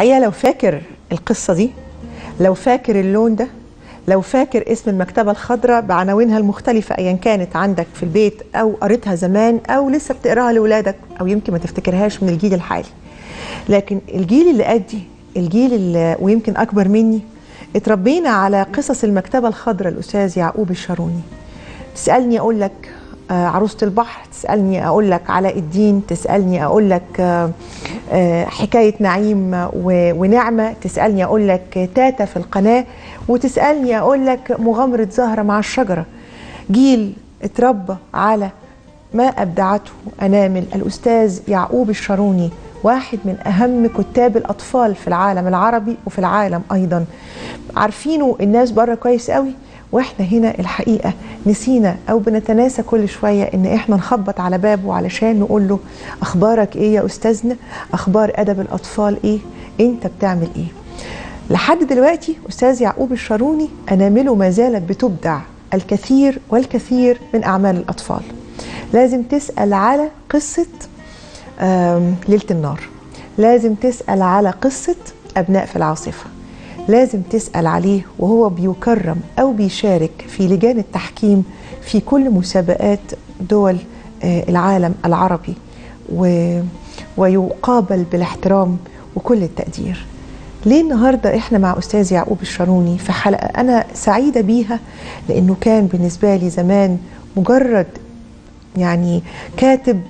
الحقيقه لو فاكر القصه دي لو فاكر اللون ده لو فاكر اسم المكتبة الخضراء بعناوينها المختلفة أيا كانت عندك في البيت أو قريتها زمان أو لسه بتقراها لأولادك أو يمكن ما تفتكرهاش من الجيل الحالي لكن الجيل اللي قدي الجيل اللي ويمكن أكبر مني اتربينا على قصص المكتبة الخضراء الأستاذ يعقوب الشاروني تسألني أقول لك آه، عروسة البحر تسألني أقول لك علاء الدين تسألني أقول لك آه، آه، حكاية نعيم و- ونعمة تسألني أقول لك تاتا في القناة وتسألني أقول لك مغامرة زهرة مع الشجرة جيل اتربى على ما أبدعته أنامل الأستاذ يعقوب الشاروني واحد من أهم كتاب الأطفال في العالم العربي وفي العالم أيضا عارفينه الناس بره كويس قوي واحنا هنا الحقيقه نسينا او بنتناسى كل شويه ان احنا نخبط على بابه علشان نقول له اخبارك ايه يا استاذنا اخبار ادب الاطفال ايه انت بتعمل ايه لحد دلوقتي استاذ يعقوب الشاروني انامله ما زالت بتبدع الكثير والكثير من اعمال الاطفال لازم تسال على قصه آم، ليله النار لازم تسال على قصه ابناء في العاصفه لازم تسأل عليه وهو بيكرم أو بيشارك في لجان التحكيم في كل مسابقات دول آه، العالم العربي و... ويقابل بالاحترام وكل التقدير ليه النهاردة إحنا مع أستاذ يعقوب الشاروني في حلقة أنا سعيدة بيها لأنه كان بالنسبة لي زمان مجرد يعني كاتب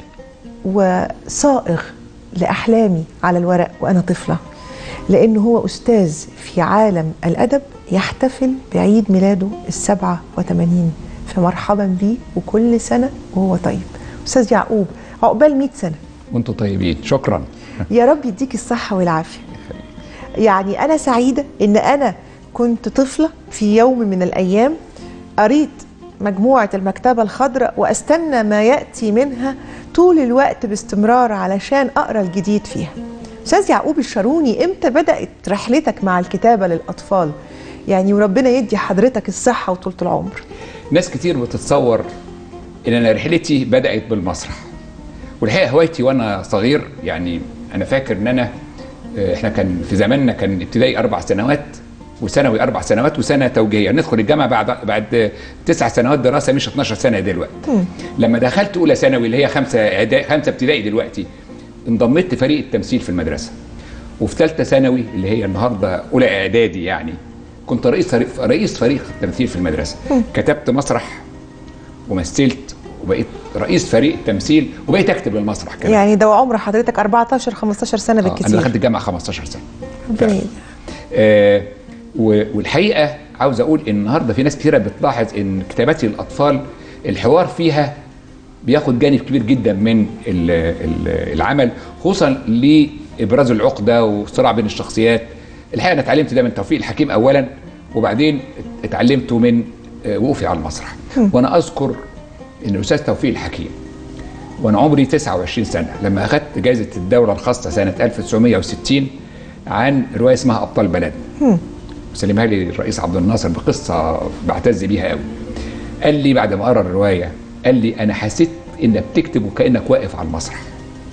وصائغ لأحلامي على الورق وأنا طفلة لأنه هو أستاذ في عالم الأدب يحتفل بعيد ميلاده السبعة وثمانين فمرحبا بيه وكل سنة وهو طيب أستاذ يعقوب عقبال مئة سنة وانتم طيبين شكرا يا رب يديك الصحة والعافية يعني أنا سعيدة إن أنا كنت طفلة في يوم من الأيام قريت مجموعة المكتبة الخضراء وأستنى ما يأتي منها طول الوقت باستمرار علشان أقرأ الجديد فيها أستاذ يعقوب الشاروني إمتى بدأت رحلتك مع الكتابة للأطفال يعني وربنا يدي حضرتك الصحة وطولة العمر ناس كتير بتتصور ان انا رحلتي بدات بالمسرح والحقيقه هوايتي وانا صغير يعني انا فاكر ان انا آه، احنا كان في زماننا كان ابتدائي اربع سنوات وثانوي اربع سنوات وسنه توجيهيه ندخل الجامعه بعد بعد تسع سنوات دراسه مش 12 سنه دلوقتي لما دخلت اولى ثانوي اللي هي خمسه إعدا- خمسه ابتدائي دلوقتي انضميت فريق التمثيل في المدرسه وفي ثالثه ثانوي اللي هي النهارده اولى اعدادي يعني كنت رئيس فريق رئيس فريق التمثيل في المدرسه كتبت مسرح ومثلت وبقيت رئيس فريق التمثيل وبقيت اكتب للمسرح كمان يعني ده عمر حضرتك 14 15 سنة آه، انا بالكثير دخلت الجامعه 15 سنه ربنا يديك. آه، و- والحقيقه عاوز اقول ان النهارده في ناس كثيره بتلاحظ ان كتاباتي للاطفال الحوار فيها بياخد جانب كبير جدا من ال- ال- العمل خصوصا لابراز العقده والصراع بين الشخصيات الحقيقه انا اتعلمت ده من توفيق الحكيم اولا وبعدين اتعلمته من آه، وقوفي على المسرح وانا اذكر ان الاستاذ توفيق الحكيم وانا عمري 29 سنه لما اخذت جائزه الدوله الخاصه سنه 1960 عن روايه اسمها ابطال بلدنا وسلمها لي الرئيس عبد الناصر بقصه بعتز بيها قوي قال لي بعد ما قرا الروايه قال لي انا حسيت انك بتكتب وكانك واقف على المسرح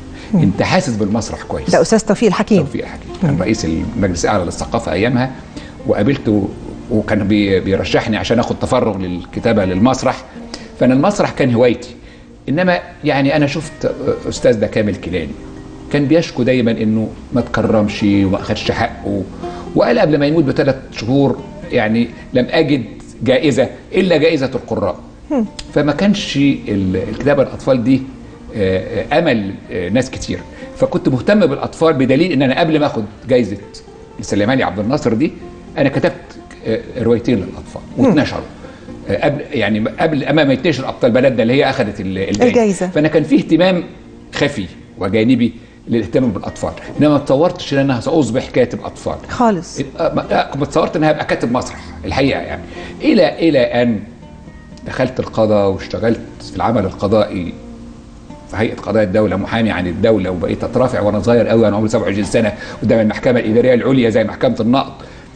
انت حاسس بالمسرح كويس ده أستاذ توفيق الحكيم توفيق الحكيم كان رئيس المجلس الاعلى للثقافه ايامها وقابلته وكان بي- بيرشحني عشان اخد تفرغ للكتابه للمسرح فانا المسرح كان هوايتي انما يعني انا شفت استاذ ده كامل كيلاني كان بيشكو دايما انه ما تكرمش وما اخدش حقه وقال قبل ما يموت بثلاث شهور يعني لم اجد جائزه الا جائزه القراء فما كانش ال- الكتابه الاطفال دي آه، آه، امل آه، ناس كتير فكنت مهتم بالاطفال بدليل ان انا قبل ما اخد جائزه سليماني عبد الناصر دي انا كتبت آه، روايتين للاطفال واتنشروا آه، قبل يعني قبل اما ما يتنشر ابطال بلدنا اللي هي اخذت ال- الجايزة. فانا كان في اهتمام خفي وجانبي للاهتمام بالاطفال انما ما تصورتش ان انا ساصبح كاتب اطفال خالص آه، ما آه، ما تصورت ان هبقى كاتب مسرح الحقيقه يعني الى الى ان دخلت القضاء واشتغلت في العمل القضائي في هيئه قضاء الدوله محامي عن الدوله وبقيت اترافع وانا صغير قوي انا عمري 27 سنه قدام المحكمه الاداريه العليا زي محكمه النقض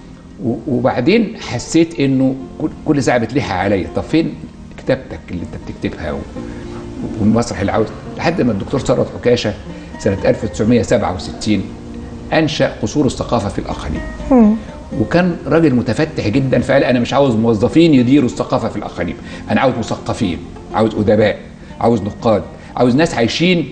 و- وبعدين حسيت انه كل- كل ساعه بتلح عليا طب فين كتابتك اللي انت بتكتبها و- والمسرح اللي عاوز لحد ما الدكتور ثروت عكاشه سنه 1967 انشا قصور الثقافه في الاقاليم وكان راجل متفتح جدا فقال انا مش عاوز موظفين يديروا الثقافه في الاقاليم انا عاوز مثقفين عاوز ادباء عاوز نقاد عاوز ناس عايشين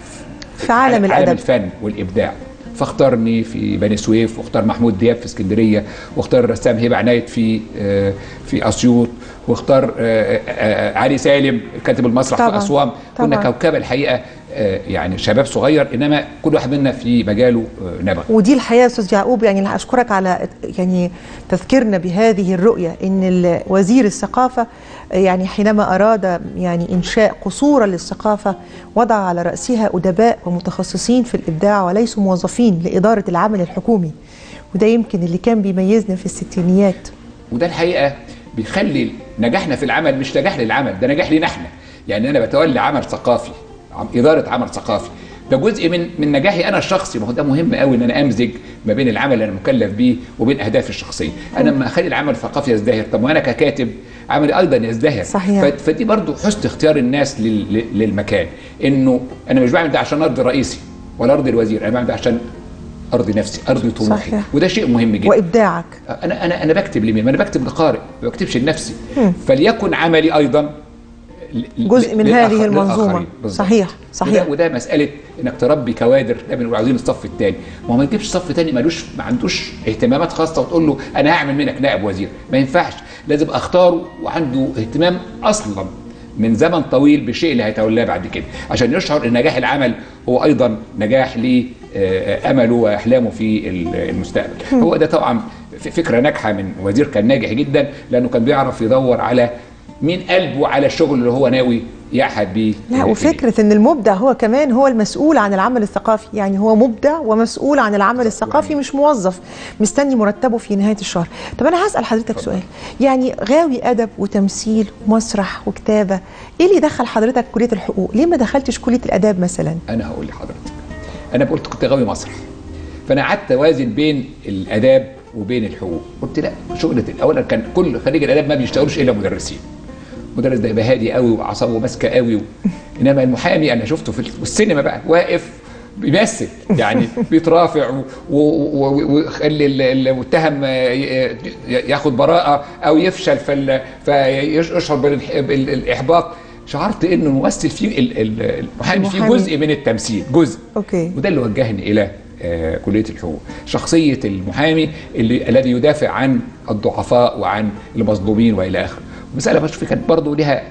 في عالم عالم الادب الفن والابداع فاختارني في بني سويف واختار محمود دياب في اسكندريه واختار الرسام هبه عنايت في آه، في اسيوط واختار آه، آه، علي سالم كاتب المسرح طبعاً، في اسوان كنا طبعاً. كوكبه الحقيقه آه، يعني شباب صغير انما كل واحد منا في مجاله آه، نبغ ودي الحقيقه يا استاذ يعقوب يعني اشكرك على يعني تذكيرنا بهذه الرؤيه ان ال- وزير الثقافه يعني حينما اراد يعني انشاء قصورا للثقافه وضع على راسها ادباء ومتخصصين في الابداع وليسوا موظفين لاداره العمل الحكومي وده يمكن اللي كان بيميزنا في الستينيات وده الحقيقه بيخلي نجاحنا في العمل مش نجاح للعمل ده نجاح لينا احنا يعني انا بتولي عمل ثقافي عم- اداره عمل ثقافي ده جزء من من نجاحي انا الشخصي ما هو ده مهم قوي ان انا امزج ما بين العمل اللي انا مكلف بيه وبين اهدافي الشخصيه انا لما اخلي العمل الثقافي يزدهر طب وانا ككاتب عملي ايضا يزدهر صحيح. ف- فدي برضو حسن اختيار الناس لل- لل- للمكان انه انا مش بعمل ده عشان ارضي رئيسي ولا ارضي الوزير انا بعمل ده عشان ارضي نفسي ارضي طموحي صحيح. وده شيء مهم جدا وابداعك انا انا انا بكتب لمين؟ ما انا بكتب لقارئ ما بكتبش لنفسي فليكن عملي ايضا ل- جزء من للآخر- هذه المنظومة. للآخرين. بالظبط. صحيح، صحيح. وده, وده مساله انك تربي كوادر دايما بنقول عاوزين الصف الثاني ما هو ما تجيبش صف ثاني ملوش ما عندوش اهتمامات خاصه وتقول له انا هعمل منك نائب وزير ما ينفعش لازم اختاره وعنده اهتمام اصلا من زمن طويل بالشيء اللي هيتولاه بعد كده عشان يشعر ان نجاح العمل هو ايضا نجاح لامله واحلامه في المستقبل هو ده طبعا ف- فكره ناجحه من وزير كان ناجح جدا لانه كان بيعرف يدور على مين قلبه على الشغل اللي هو ناوي يعهد بيه لا إليه. وفكرة ان المبدع هو كمان هو المسؤول عن العمل الثقافي يعني هو مبدع ومسؤول عن العمل الثقافي مش موظف مستني مرتبه في نهاية الشهر طب انا هسأل حضرتك سؤال يعني غاوي ادب وتمثيل ومسرح وكتابة ايه اللي دخل حضرتك كلية الحقوق ليه ما دخلتش كلية الاداب مثلا انا هقول لحضرتك انا قلت كنت غاوي مسرح فانا قعدت اوازن بين الاداب وبين الحقوق قلت لا شغله اولا كان كل خريج الاداب ما بيشتغلوش الا مدرسين مدرس ده يبقى هادي قوي واعصابه ماسكه قوي و... انما المحامي انا شفته في السينما بقى واقف بيمثل يعني بيترافع و- و- و- ويخلي ال- ال- المتهم ي- ي- ياخد براءه او يفشل فال- فيشعر بالإح- بالاحباط شعرت انه الممثل فيه ال- ال- المحامي فيه المحامي. جزء من التمثيل جزء اوكي وده اللي وجهني الى آه، كليه الحقوق شخصيه المحامي اللي الذي يدافع عن الضعفاء وعن المظلومين والى اخره مساله بشوف كانت برضه لها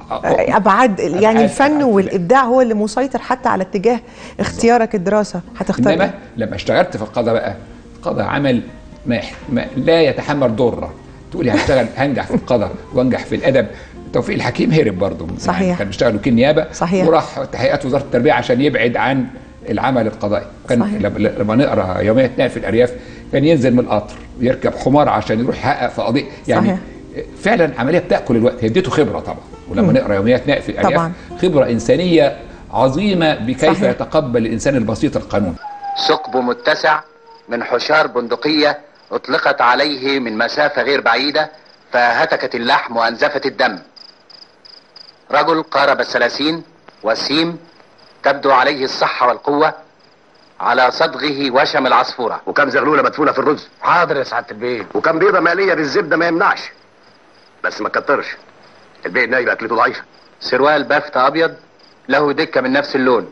ابعاد يعني أبعاد- الفن أبعاد والابداع هو اللي مسيطر حتى على اتجاه اختيارك الدراسة هتختار انما إيه؟ لما اشتغلت في القضاء بقى القضاء عمل ما, ما لا يتحمل ضره تقولي هشتغل هنجح في القضاء وانجح في الادب توفيق الحكيم هرب برضه صحيح. يعني كان بيشتغل وكيل نيابه صحيح. وراح تحقيقات وزاره التربيه عشان يبعد عن العمل القضائي كان صحيح. لما لما نقرا يوميه نقل في الارياف كان ينزل من القطر يركب حمار عشان يروح يحقق في قضيه يعني صحيح. فعلا عمليه بتاكل الوقت هي اديته خبره طبعا ولما نقرا يوميات نقل في الارياف طبعاً. خبره انسانيه عظيمه بكيف صحيح. يتقبل الانسان البسيط القانون ثقب متسع من حشار بندقية أطلقت عليه من مسافة غير بعيدة فهتكت اللحم وأنزفت الدم رجل قارب الثلاثين وسيم تبدو عليه الصحة والقوة على صدغه وشم العصفورة وكم زغلوله مدفونه في الرز حاضر يا سعادة البيه وكم بيضه ماليه بالزبده ما يمنعش بس ما تكترش البيت نايم اكلته ضعيفه سروال بافت أبيض له دكة من نفس اللون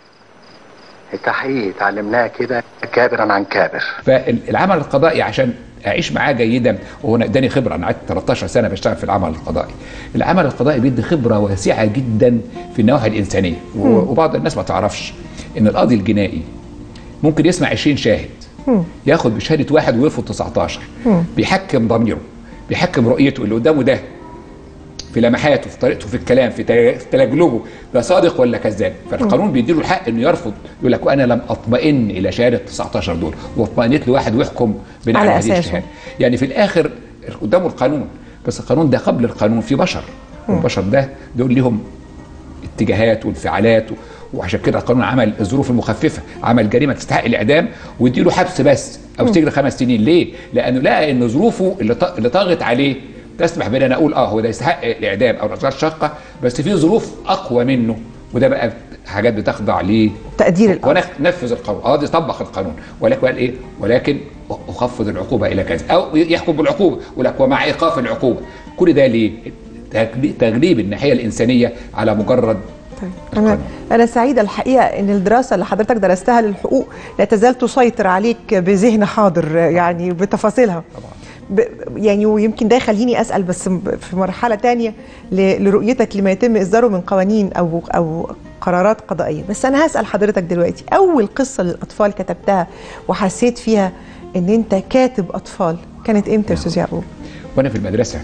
التحقيق اتعلمناه كده كابرا عن كابر فالعمل القضائي عشان اعيش معاه جيدا وهنا اداني خبره انا قعدت 13 سنه بشتغل في العمل القضائي العمل القضائي بيدي خبره واسعه جدا في النواحي الانسانيه و- وبعض الناس ما تعرفش ان القاضي الجنائي ممكن يسمع 20 شاهد ياخد بشهاده واحد ويرفض 19 بيحكم ضميره بيحكم رؤيته اللي قدامه ده في لمحاته في طريقته في الكلام في تل- في تلجلجه ده صادق ولا كذاب فالقانون بيديله الحق انه يرفض يقول لك وانا لم اطمئن الى شهاده 19 دول واطمئنت لواحد ويحكم بناء على على هذه أساسه. الشهاده يعني في الاخر قدامه القانون بس القانون ده قبل القانون في بشر والبشر ده دول ليهم اتجاهات وانفعالات و- وعشان كده القانون عمل الظروف المخففه عمل جريمه تستحق الاعدام ويديله حبس بس او سجن خمس سنين ليه؟ لانه لقى ان ظروفه اللي ط- اللي طاغت عليه تسمح بان انا اقول اه هو ده يستحق الاعدام او الاشغال الشاقه بس في ظروف اقوى منه وده بقى حاجات بتخضع ل تقدير الأمر. ونفذ القانون اه دي طبق القانون ولكن قال ايه ولكن اخفض العقوبه الى كذا او يحكم بالعقوبه ولك ومع ايقاف العقوبه كل ده ليه تغلي- تغليب الناحيه الانسانيه على مجرد طيب أنا القانون. أنا سعيدة الحقيقة إن الدراسة اللي حضرتك درستها للحقوق لا تزال تسيطر عليك بذهن حاضر يعني بتفاصيلها طبعا ب يعني ويمكن ده يخليني أسأل بس م- في مرحلة تانية ل- لرؤيتك لما يتم إصداره من قوانين أو أو قرارات قضائية بس أنا هسأل حضرتك دلوقتي أول قصة للأطفال كتبتها وحسيت فيها إن أنت كاتب أطفال كانت إمتى يا أستاذ يعقوب؟ وانا في المدرسه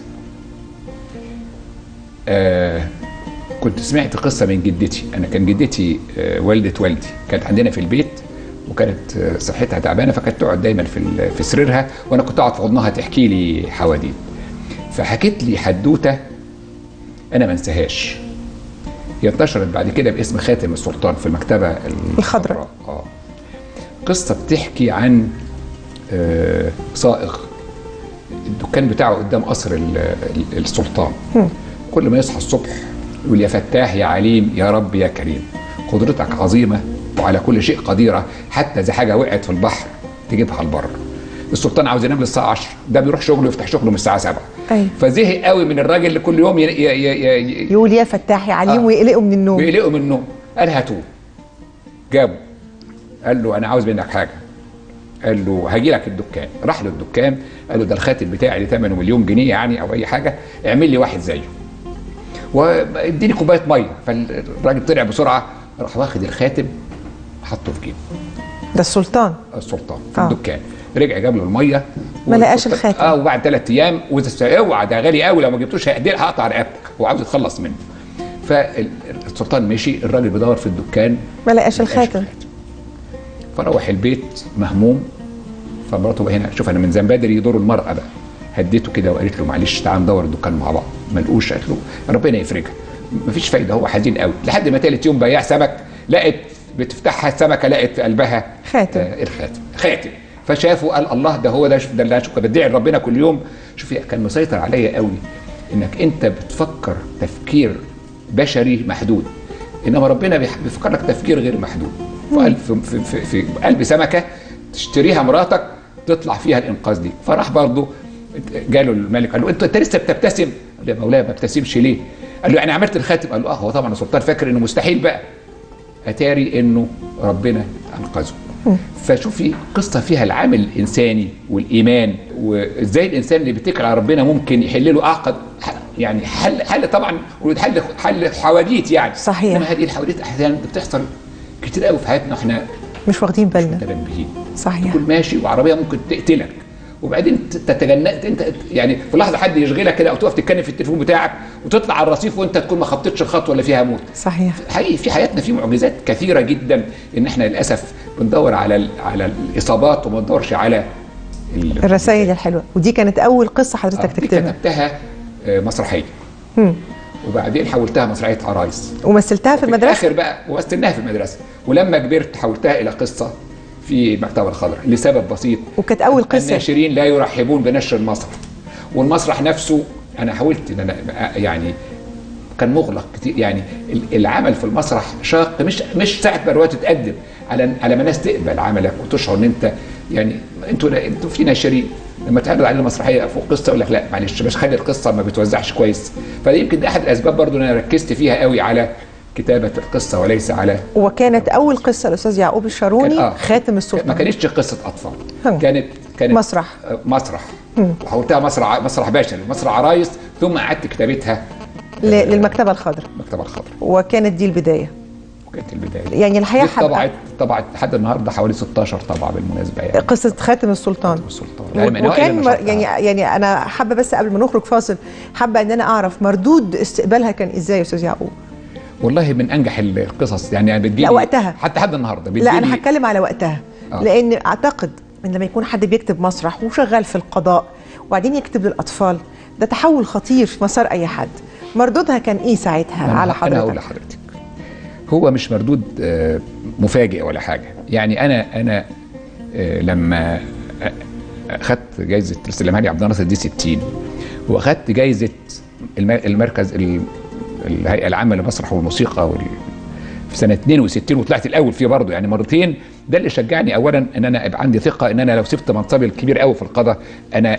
آه كنت سمعت قصه من جدتي انا كان جدتي آه والده والدي كانت عندنا في البيت وكانت آه صحتها تعبانه فكانت تقعد دايما في ال- في سريرها وانا كنت اقعد في حضنها تحكي لي حواديت فحكيت لي حدوته انا ما انساهاش هي انتشرت بعد كده باسم خاتم السلطان في المكتبه الخضراء. اه قصه بتحكي عن آه صائغ الدكان بتاعه قدام قصر ال- ال- السلطان كل ما يصحى الصبح يقول يا فتاح يا عليم يا رب يا كريم قدرتك عظيمة وعلى كل شيء قديرة حتى إذا حاجة وقعت في البحر تجيبها البر السلطان عاوز ينام للساعة 10 ده بيروح شغله يفتح شغله من الساعة 7 أيوة. فزهق قوي من الراجل اللي كل يوم ي- ي- ي- ي- يقول يا فتاح يا عليم آه. ويقلقوا من النوم بيقلقوا من النوم قال هاتوه جابه قال له انا عاوز منك حاجه قال له هاجي لك الدكان راح له الدكان قال له ده الخاتم بتاعي اللي ثمنه مليون جنيه يعني او اي حاجه اعمل لي واحد زيه واديني كوبايه ميه فالراجل طلع بسرعه راح واخد الخاتم حطه في جيبه ده السلطان السلطان في آه. الدكان رجع جاب له الميه ما لقاش والسلطان- الخاتم. اه وبعد ثلاث ايام وإذا- اوعى ده غالي قوي لو ما جبتوش هقدر هقطع رقبتك هو عاوز يتخلص منه فالسلطان مشي الراجل بيدور في الدكان ما لقاش ما لقاش الخاتم فروح البيت مهموم فمراته بقى هنا شوف انا من زمان بدري دور المراه بقى هديته كده وقالت له معلش تعال ندور الدكان مع بعض ما لقوش قالت له ربنا يفرجها مفيش فايده هو حزين قوي لحد ما تالت يوم بياع سمك لقت بتفتحها السمكه لقت في قلبها خاتم. آه الخاتم خاتم فشافوا قال الله ده هو ده شوف ده اللي انا شوف بدعي لربنا كل يوم شوف كان مسيطر عليا قوي انك انت بتفكر تفكير بشري محدود انما ربنا بيح- بيفكر لك تفكير غير محدود في قلب في, في, في, في قلب سمكه تشتريها مراتك تطلع فيها الانقاذ دي فراح برضه جاله الملك قال له انت انت لسه بتبتسم قال له يا مولاي ما ببتسمش ليه؟ قال له يعني عملت الخاتم قال له اه هو طبعا السلطان فاكر انه مستحيل بقى اتاري انه ربنا انقذه فشوفي قصه فيها العامل الانساني والايمان وازاي الانسان اللي بيتكل على ربنا ممكن يحل له اعقد يعني حل حل طبعا حل حل حواديت يعني صحيح. انما هذه الحواديت احيانا بتحصل كتير قوي في حياتنا واحنا مش واخدين بالنا متنبهين صحيح تكون ماشي وعربيه ممكن تقتلك وبعدين تتجنن انت يعني في لحظه حد يشغلك كده او تقف تتكلم في التليفون بتاعك وتطلع على الرصيف وانت تكون ما خطيتش الخطوه اللي فيها موت صحيح حقيقي في حياتنا في معجزات كثيره جدا ان احنا للاسف بندور على ال- على الاصابات وما بندورش على ال- الرسائل الحلوه ودي كانت اول قصه آه، حضرتك دي تكتبها كتبتها آه، مسرحيه وبعدين حولتها مسرحيه عرايس ومثلتها في في المدرسه الاخر بقى ومثلناها في المدرسه ولما كبرت حولتها الى قصه في المكتبه الخضراء لسبب بسيط وكانت اول قصه الناشرين لا يرحبون بنشر المسرح والمسرح نفسه انا حاولت ان انا يعني كان مغلق كتير يعني ال- العمل في المسرح شاق مش مش ساعه ما الروايه تتقدم على على ما الناس تقبل عملك وتشعر ان انت يعني انتوا انتوا في ناشرين لما تعرض علينا مسرحيه فوق قصه يقول لك لا معلش مش خلي القصه ما بتوزعش كويس فده يمكن ده احد الاسباب برضو ان انا ركزت فيها قوي على كتابه القصه وليس على وكانت اول قصه الاستاذ يعقوب الشاروني كان- آه. خاتم ما السلطان كانتش قصه اطفال هم. كانت كانت مسرح. آه، مسرح وحولتها مسرح مسرح بشري مسرح عرايس ثم اعدت كتابتها ل- للمكتبه الخضراء المكتبه الخضراء وكانت دي البدايه وكانت البدايه يعني الحقيقه دي حابة طبعت طبعت لحد النهارده حوالي 16 طبعه بالمناسبه يعني قصه خاتم السلطان السلطان و- يعني من أوائل وكان مر النشاط. يعني يعني انا حابه بس قبل ما نخرج فاصل حابه ان انا اعرف مردود استقبالها كان ازاي يا استاذ يعقوب والله من انجح القصص يعني بتجيلي لا، وقتها. حتى لحد النهارده لا انا بتجيلي- هتكلم على وقتها آه. لان اعتقد ان لما يكون حد بيكتب مسرح وشغال في القضاء وبعدين يكتب للاطفال ده تحول خطير في مسار اي حد مردودها كان ايه ساعتها أنا- على انا هقول حضرتك لحضرتك هو مش مردود آه، مفاجئ ولا حاجه يعني انا انا آه، لما آه، اخذت جايزه سليمها لي عبد الناصر دي 60 واخذت جايزه الم- المركز ال- الهيئه العامه للمسرح والموسيقى وال في سنه 62 وطلعت الاول فيه برضه يعني مرتين ده اللي شجعني اولا ان انا ابقى عندي ثقه ان انا لو سبت منصبي الكبير قوي في القضاء انا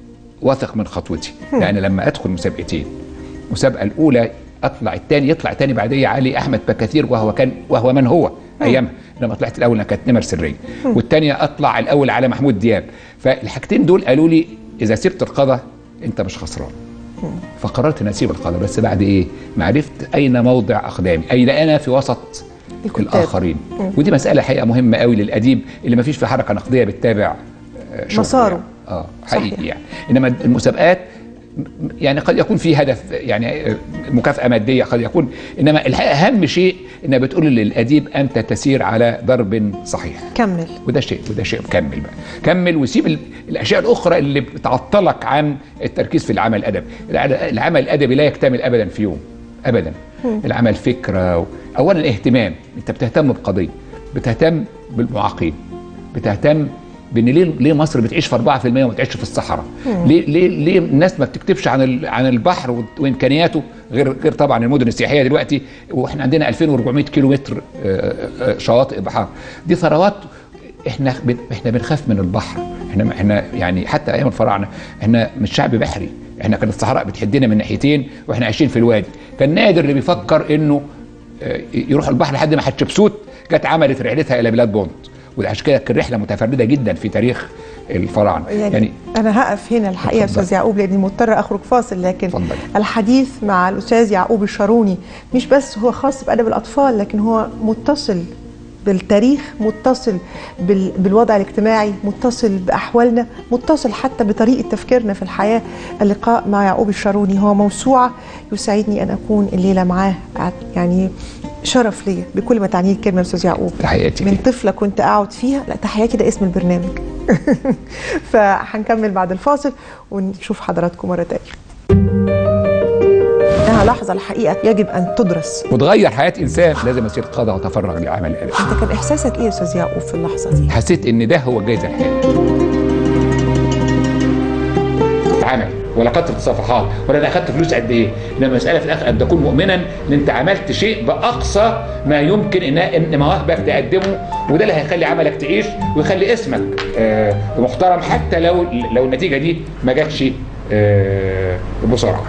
واثق من خطوتي يعني لما ادخل مسابقتين المسابقه الاولى اطلع الثاني يطلع ثاني بعديه علي احمد بكثير وهو كان وهو من هو ايامها لما طلعت الاول انا كانت نمر سريه والثانيه اطلع الاول على محمود دياب فالحاجتين دول قالوا لي اذا سبت القضاء انت مش خسران فقررت ان اسيب القضاء بس بعد ايه؟ ما عرفت اين موضع اقدامي، اين انا في وسط الكتاب. الاخرين ودي مساله حقيقه مهمه قوي للاديب اللي ما فيش في حركه نقديه بتتابع آه، شغله مساره. يعني. اه حقيقي صحيح. يعني انما المسابقات م- يعني قد يكون في هدف يعني آه، مكافاه ماديه قد يكون انما الحقيقه اهم شيء انها بتقول للاديب انت تسير على درب صحيح كمل وده شيء وده شيء كمل بقى كمل وسيب ال- الاشياء الاخرى اللي بتعطلك عن التركيز في العمل الادبي الع- العمل الادبي لا يكتمل ابدا في يوم ابدا العمل فكره و... اولا اهتمام انت بتهتم بقضيه بتهتم بالمعاقين بتهتم بان ليه ليه مصر بتعيش في 4% وما بتعيش في الصحراء؟ ليه ليه ليه الناس ما بتكتبش عن ال- عن البحر و- وامكانياته غير غير طبعا المدن السياحيه دلوقتي واحنا عندنا 2400 كيلو متر آه، آه، شواطئ بحار دي ثروات احنا بن- احنا بنخاف من البحر احنا احنا يعني حتى ايام الفراعنه احنا مش شعب بحري احنا كانت الصحراء بتحدنا من ناحيتين واحنا عايشين في الوادي كان نادر اللي بيفكر انه آه، يروح البحر لحد ما حتشبسوت جت عملت رحلتها الى بلاد بونت وعشان كده كانت رحله متفرده جدا في تاريخ الفراعنه يعني, يعني انا هقف هنا الحقيقه يا اتفضل. استاذ يعقوب لاني مضطره اخرج فاصل لكن اتفضل. الحديث مع الاستاذ يعقوب الشاروني مش بس هو خاص بادب الاطفال لكن هو متصل بالتاريخ متصل بال- بالوضع الاجتماعي متصل باحوالنا متصل حتى بطريقه تفكيرنا في الحياه اللقاء مع يعقوب الشاروني هو موسوعه يسعدني ان اكون الليله معاه يعني شرف ليا بكل ما تعنيه الكلمه يا استاذ يعقوب تحياتي من ليك. طفله كنت اقعد فيها لا تحياتي ده اسم البرنامج فهنكمل بعد الفاصل ونشوف حضراتكم مره تانية انها لحظه الحقيقه يجب ان تدرس وتغير حياه انسان لازم يصير قضاء وتفرغ لعمل الادب انت كان احساسك ايه يا استاذ يعقوب في اللحظه دي حسيت ان ده هو الجائزه الحقيقيه عمل ولا كترة صفحات ولا انا اخدت فلوس قد ايه انما المساله في الاخر ان تكون مؤمنا ان انت عملت شيء باقصى ما يمكن ان ان مواهبك تقدمه وده اللي هيخلي عملك تعيش ويخلي اسمك آه محترم حتى لو لو النتيجه دي ما جاتش آه بسرعه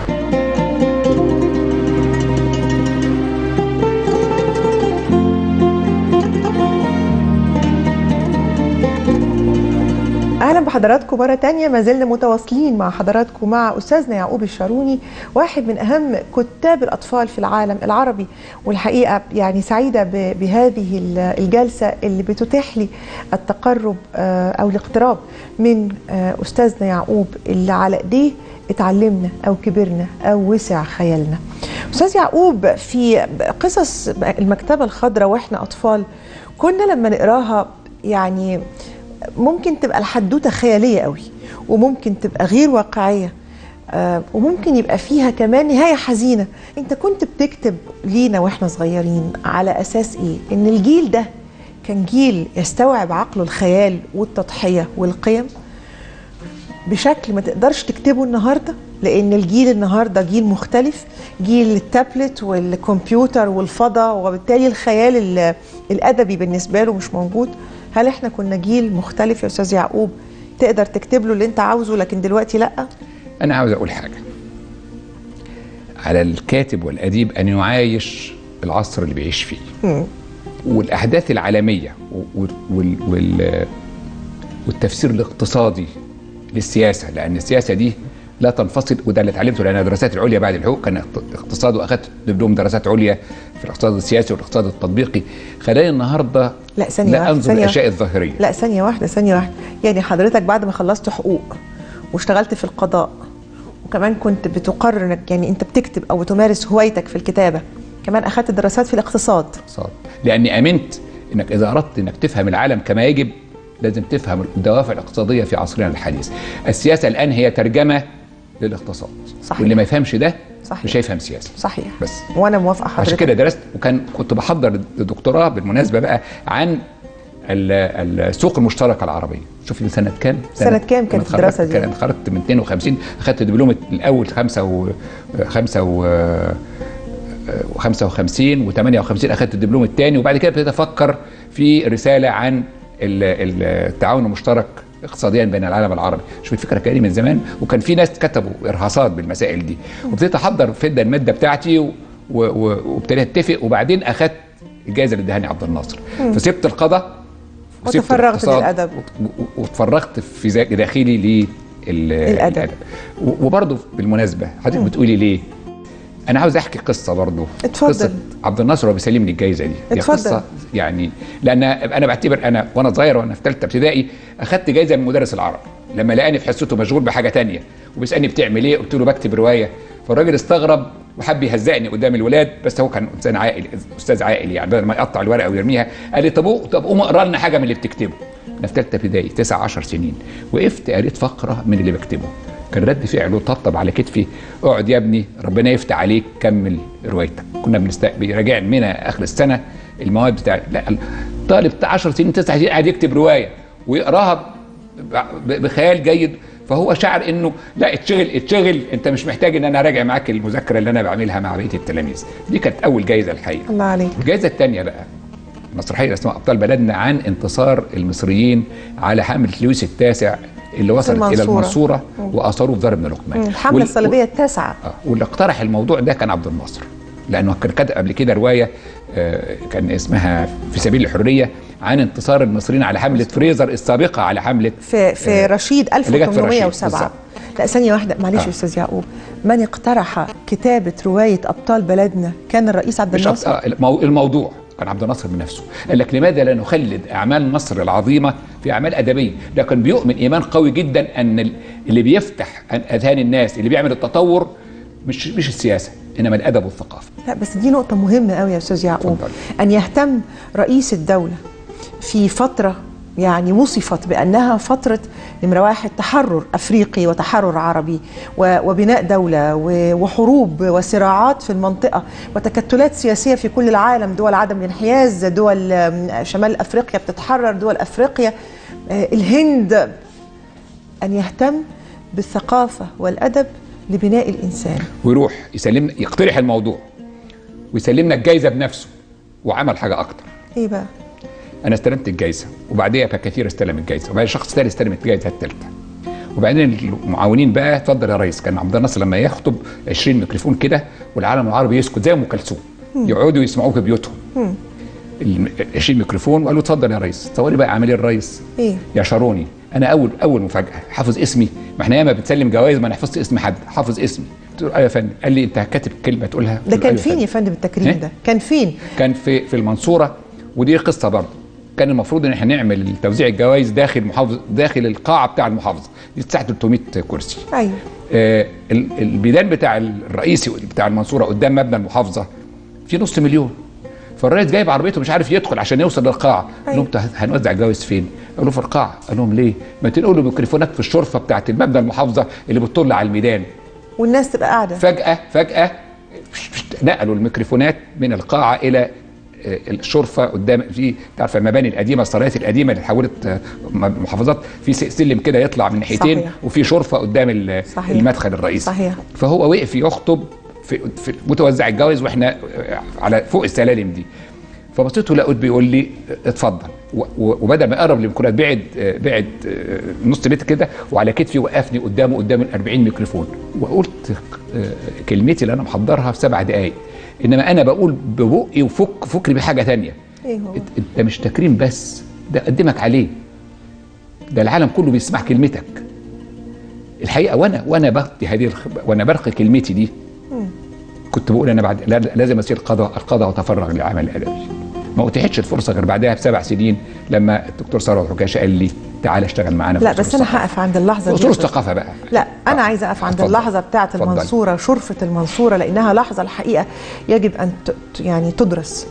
اهلا بحضراتكم مره تانية ما زلنا متواصلين مع حضراتكم مع استاذنا يعقوب الشاروني واحد من اهم كتاب الاطفال في العالم العربي والحقيقه يعني سعيده ب- بهذه ال- الجلسه اللي بتتيح لي التقرب آه، او الاقتراب من آه، استاذنا يعقوب اللي على ايديه اتعلمنا او كبرنا او وسع خيالنا استاذ يعقوب في قصص المكتبه الخضراء واحنا اطفال كنا لما نقراها يعني ممكن تبقى الحدوته خياليه قوي وممكن تبقى غير واقعيه آه، وممكن يبقى فيها كمان نهايه حزينه انت كنت بتكتب لينا واحنا صغيرين على اساس ايه ان الجيل ده كان جيل يستوعب عقله الخيال والتضحيه والقيم بشكل ما تقدرش تكتبه النهارده لان الجيل النهارده جيل مختلف جيل التابلت والكمبيوتر والفضاء وبالتالي الخيال ال- الادبي بالنسبه له مش موجود هل احنا كنا جيل مختلف يا استاذ يعقوب تقدر تكتب له اللي انت عاوزه لكن دلوقتي لا انا عاوز اقول حاجه على الكاتب والاديب ان يعايش العصر اللي بيعيش فيه والاحداث العالميه و- وال وال والتفسير الاقتصادي للسياسه لان السياسه دي لا تنفصل وده اللي اتعلمته لان دراسات العليا بعد الحقوق كان اقت- اقتصاد واخدت دبلوم دراسات عليا في الاقتصاد السياسي والاقتصاد التطبيقي خلاني النهارده لا ثانيه لا واحده انظر ثانيه للاشياء الظاهريه لا ثانيه واحده ثانيه واحده يعني حضرتك بعد ما خلصت حقوق واشتغلت في القضاء وكمان كنت بتقرر انك يعني انت بتكتب او بتمارس هوايتك في الكتابه كمان اخدت دراسات في الاقتصاد الاقتصاد لاني امنت انك اذا اردت انك تفهم العالم كما يجب لازم تفهم الدوافع الاقتصاديه في عصرنا الحديث السياسه الان هي ترجمه للاقتصاد صحيح. واللي ما يفهمش ده صحيح. مش هيفهم سياسه صحيح بس. وانا موافقه عشان حضرتك كده درست وكان كنت بحضر الدكتوراه بالمناسبه بقى عن ال- السوق المشتركه العربيه شوفي سنه كام سنة كام كانت أنا الدراسة اتخرجت- دي؟ كان اتخرجت من 52 اخدت دبلوم الاول خمسة و خمسة و 55 و58 اخذت الدبلوم الثاني وبعد كده ابتديت افكر في رساله عن ال- ال- التعاون المشترك اقتصاديا بين العالم العربي شوف الفكره كانت من زمان وكان في ناس كتبوا ارهاصات بالمسائل دي وابتديت احضر في الماده بتاعتي و- و- و- وابتديت اتفق وبعدين اخذت الجائزه اللي ادهاني عبد الناصر فسبت القضاء وسبت وتفرغت الاقتصاد للأدب. و- و- واتفرغت في ذا- داخلي لل الأدب. و- وبرضه بالمناسبه حضرتك بتقولي ليه انا عاوز احكي قصه برضه اتفضل. قصه عبد الناصر وهو بيسلمني الجائزه دي هي اتفضل. قصه يعني لان انا بعتبر انا وانا صغير وانا في ثالثه ابتدائي اخذت جائزه من مدرس العربي لما لقاني في حصته مشغول بحاجه تانية وبيسالني بتعمل ايه قلت له بكتب روايه فالراجل استغرب وحب يهزقني قدام الولاد بس هو كان انسان عاقل استاذ عاقل يعني بدل ما يقطع الورقه ويرميها قال لي طب قو- طب قوم اقرا لنا حاجه من اللي بتكتبه انا في ثالثه ابتدائي 9 10 سنين وقفت قريت فقره من اللي بكتبه كان رد فعله طبطب على كتفي اقعد يا ابني ربنا يفتح عليك كمل روايتك كنا بنستقبل راجع منها اخر السنه المواد بتاع لا طالب بتاع 10 سنين 9 سنين قاعد يكتب روايه ويقراها ب- بخيال جيد فهو شعر انه لا اتشغل اتشغل انت مش محتاج ان انا اراجع معاك المذاكره اللي انا بعملها مع بقيه التلاميذ دي كانت اول جايزه الحقيقه الله عليك الجائزه الثانيه بقى مسرحيه اسمها ابطال بلدنا عن انتصار المصريين على حمله لويس التاسع اللي وصلت الى المنصورة. المنصوره واثاروا في دار ابن لقمان الحملة وال- الصليبية التاسعة آه، واللي اقترح الموضوع ده كان عبد الناصر لانه كان كتب قبل كده روايه آه، كان اسمها في سبيل الحريه عن انتصار المصريين على حمله فريزر السابقه على حمله في في آه، رشيد اللي جت في رشيد، 1807 بالظبط. لا ثانية واحدة معلش آه. يا أستاذ يعقوب من اقترح كتابة رواية أبطال بلدنا كان الرئيس عبد مش الناصر أبط- آه، المو- الموضوع كان عبد الناصر بنفسه قال لك لماذا لا نخلد اعمال مصر العظيمه في اعمال ادبيه لكن بيؤمن ايمان قوي جدا ان ال- اللي بيفتح أن- اذهان الناس اللي بيعمل التطور مش مش السياسه انما الادب والثقافه لا بس دي نقطة مهمة قوي يا أستاذ يعقوب اتفضل. أن يهتم رئيس الدولة في فترة يعني وصفت بأنها فترة نمرة واحد تحرر أفريقي وتحرر عربي و- وبناء دولة و- وحروب وصراعات في المنطقة وتكتلات سياسية في كل العالم دول عدم الانحياز دول آم، شمال أفريقيا بتتحرر دول أفريقيا آه، الهند أن يهتم بالثقافة والأدب لبناء الإنسان ويروح يسلمنا يقترح الموضوع ويسلمنا الجائزه بنفسه وعمل حاجه اكتر إيه بقى؟ انا استلمت الجائزه وبعديها كثير استلم الجائزه وبعدين شخص ثاني استلم الجائزه الثالثه وبعدين المعاونين بقى اتفضل يا ريس كان عبد الناصر لما يخطب 20 ميكروفون كده والعالم العربي يسكت زي ام كلثوم يقعدوا يسمعوه في بيوتهم ال 20 ميكروفون وقالوا اتفضل يا ريس تصوري بقى عمل ايه الريس إيه؟ يا شاروني انا اول اول مفاجاه حافظ اسمي ما احنا ياما بتسلم جوائز ما انا حفظت اسم حد حافظ اسمي قلت له ايوه يا فندم قال لي انت كاتب كلمه تقولها قلت ده له كان أيوة يا فين فندم. يا فندم التكريم إيه؟ ده؟ كان فين؟ كان في في المنصوره ودي قصه برضه كان المفروض ان احنا نعمل توزيع الجوائز داخل محافظه داخل القاعه بتاع المحافظه دي بتاع 300 كرسي أيوه آه ال- البيدان بتاع الرئيسي بتاع المنصوره قدام مبنى المحافظه في نص مليون فالرئيس جايب عربيته مش عارف يدخل عشان يوصل للقاعه قال لهم "طيب هنوزع الجوائز فين؟ قالوا في القاعه قال لهم ليه؟ ما تنقلوا ميكروفونات في الشرفه بتاعت المبنى المحافظه اللي بتطل على الميدان والناس تبقى قاعدة فجأة فجأة نقلوا الميكروفونات من القاعة إلى آه، الشرفة قدام في تعرف المباني القديمة السرايات القديمة اللي اتحولت آه، محافظات في س- سلم كده يطلع من ناحيتين صحيح. وفي شرفة قدام ال- صحيح. المدخل الرئيسي صحيح. فهو وقف يخطب في, في متوزع الجوائز واحنا آه، على فوق السلالم دي فبصيت له لقيت بيقول لي اتفضل و- و- وبدا ما يقرب للميكروفونات بعد آه، بعد آه، نص متر كده وعلى كتفي وقفني قدامه قدام ال 40 ميكروفون وقلت آه، كلمتي اللي انا محضرها في سبع دقائق انما انا بقول ببقي وفك فكري بحاجه تانية إيه هو؟ انت انت مش تكريم بس ده اقدمك عليه ده العالم كله بيسمع كلمتك الحقيقه وانا وانا بغطي هذه الخ... وانا برقي كلمتي دي كنت بقول انا بعد لا- لازم اسير القضاء القضاء واتفرغ للعمل الادبي ما اتيحتش الفرصه غير بعدها بسبع سنين لما الدكتور ثروت حكاشه قال لي تعالى اشتغل معانا في لا أصول بس انا الثقافة. هقف عند اللحظه دي اصول بس. الثقافه بقى لا انا آه. عايزه اقف عند اتفضل. اللحظه بتاعه اتفضل. المنصوره شرفه المنصوره لانها لحظه الحقيقه يجب ان ت- ت- يعني تدرس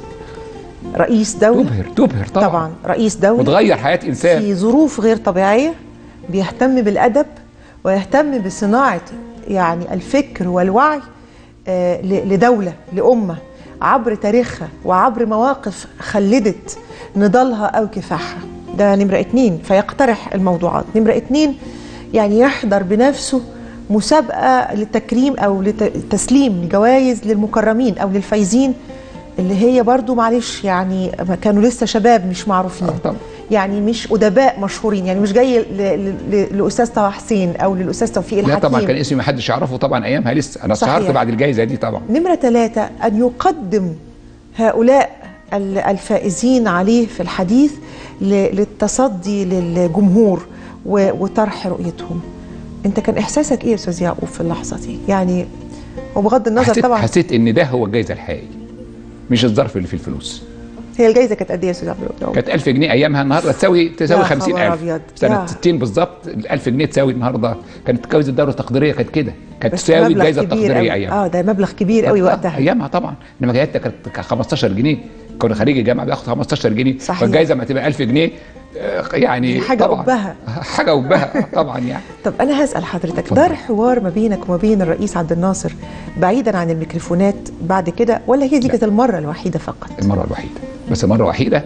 رئيس دوله تبهر تبهر طبعا, طبعا رئيس دوله وتغير حياه انسان في ظروف غير طبيعيه بيهتم بالادب ويهتم بصناعه يعني الفكر والوعي آه، ل- لدوله لامه عبر تاريخها وعبر مواقف خلدت نضالها او كفاحها ده نمره اتنين فيقترح الموضوعات نمره اتنين يعني يحضر بنفسه مسابقه للتكريم او لتسليم جوائز للمكرمين او للفايزين اللي هي برضو معلش يعني ما كانوا لسه شباب مش معروفين آه طبعا. يعني مش ادباء مشهورين يعني مش جاي ل- ل- ل- لاستاذ طه حسين او للاستاذ توفيق لا الحكيم طبعا كان اسمي ما حدش يعرفه طبعا ايامها لسه انا صحيح. اتشهرت بعد الجائزه دي طبعا نمرة ثلاثة أن يقدم هؤلاء ال- الفائزين عليه في الحديث ل- للتصدي للجمهور و- وطرح رؤيتهم أنت كان إحساسك إيه يا أستاذ يعقوب في اللحظة دي؟ يعني وبغض النظر حسيت طبعا حسيت ان ده هو الجائزه الحقيقيه مش الظرف اللي في الفلوس هي الجائزة كانت قد إيه يا أستاذ عبد الوهاب؟ كانت 1000 جنيه ايامها النهارده تساوي تساوي يا 50000 خبر أبيض. سنه يا. 60 بالظبط ال 1000 جنيه تساوي النهارده كانت جائزه الدوله التقديريه كانت كده كانت بس تساوي مبلغ الجائزه كبير التقديريه أوي. ايامها اه ده مبلغ كبير قوي آه، وقتها ايامها طبعا انما جائزتها كانت كانت 15 جنيه كنا خريج الجامعه بياخد 15 جنيه صحيح. فالجائزه ما تبقى 1000 جنيه آه، يعني دي حاجة طبعا قبها. حاجه قبها آه، طبعا يعني طب أنا هسأل حضرتك اتفضل. دار حوار ما بينك وما بين الرئيس عبد الناصر بعيدا عن الميكروفونات بعد كده ولا هي دي كانت المرة الوحيدة فقط؟ المره الوحيده بس المره الوحيده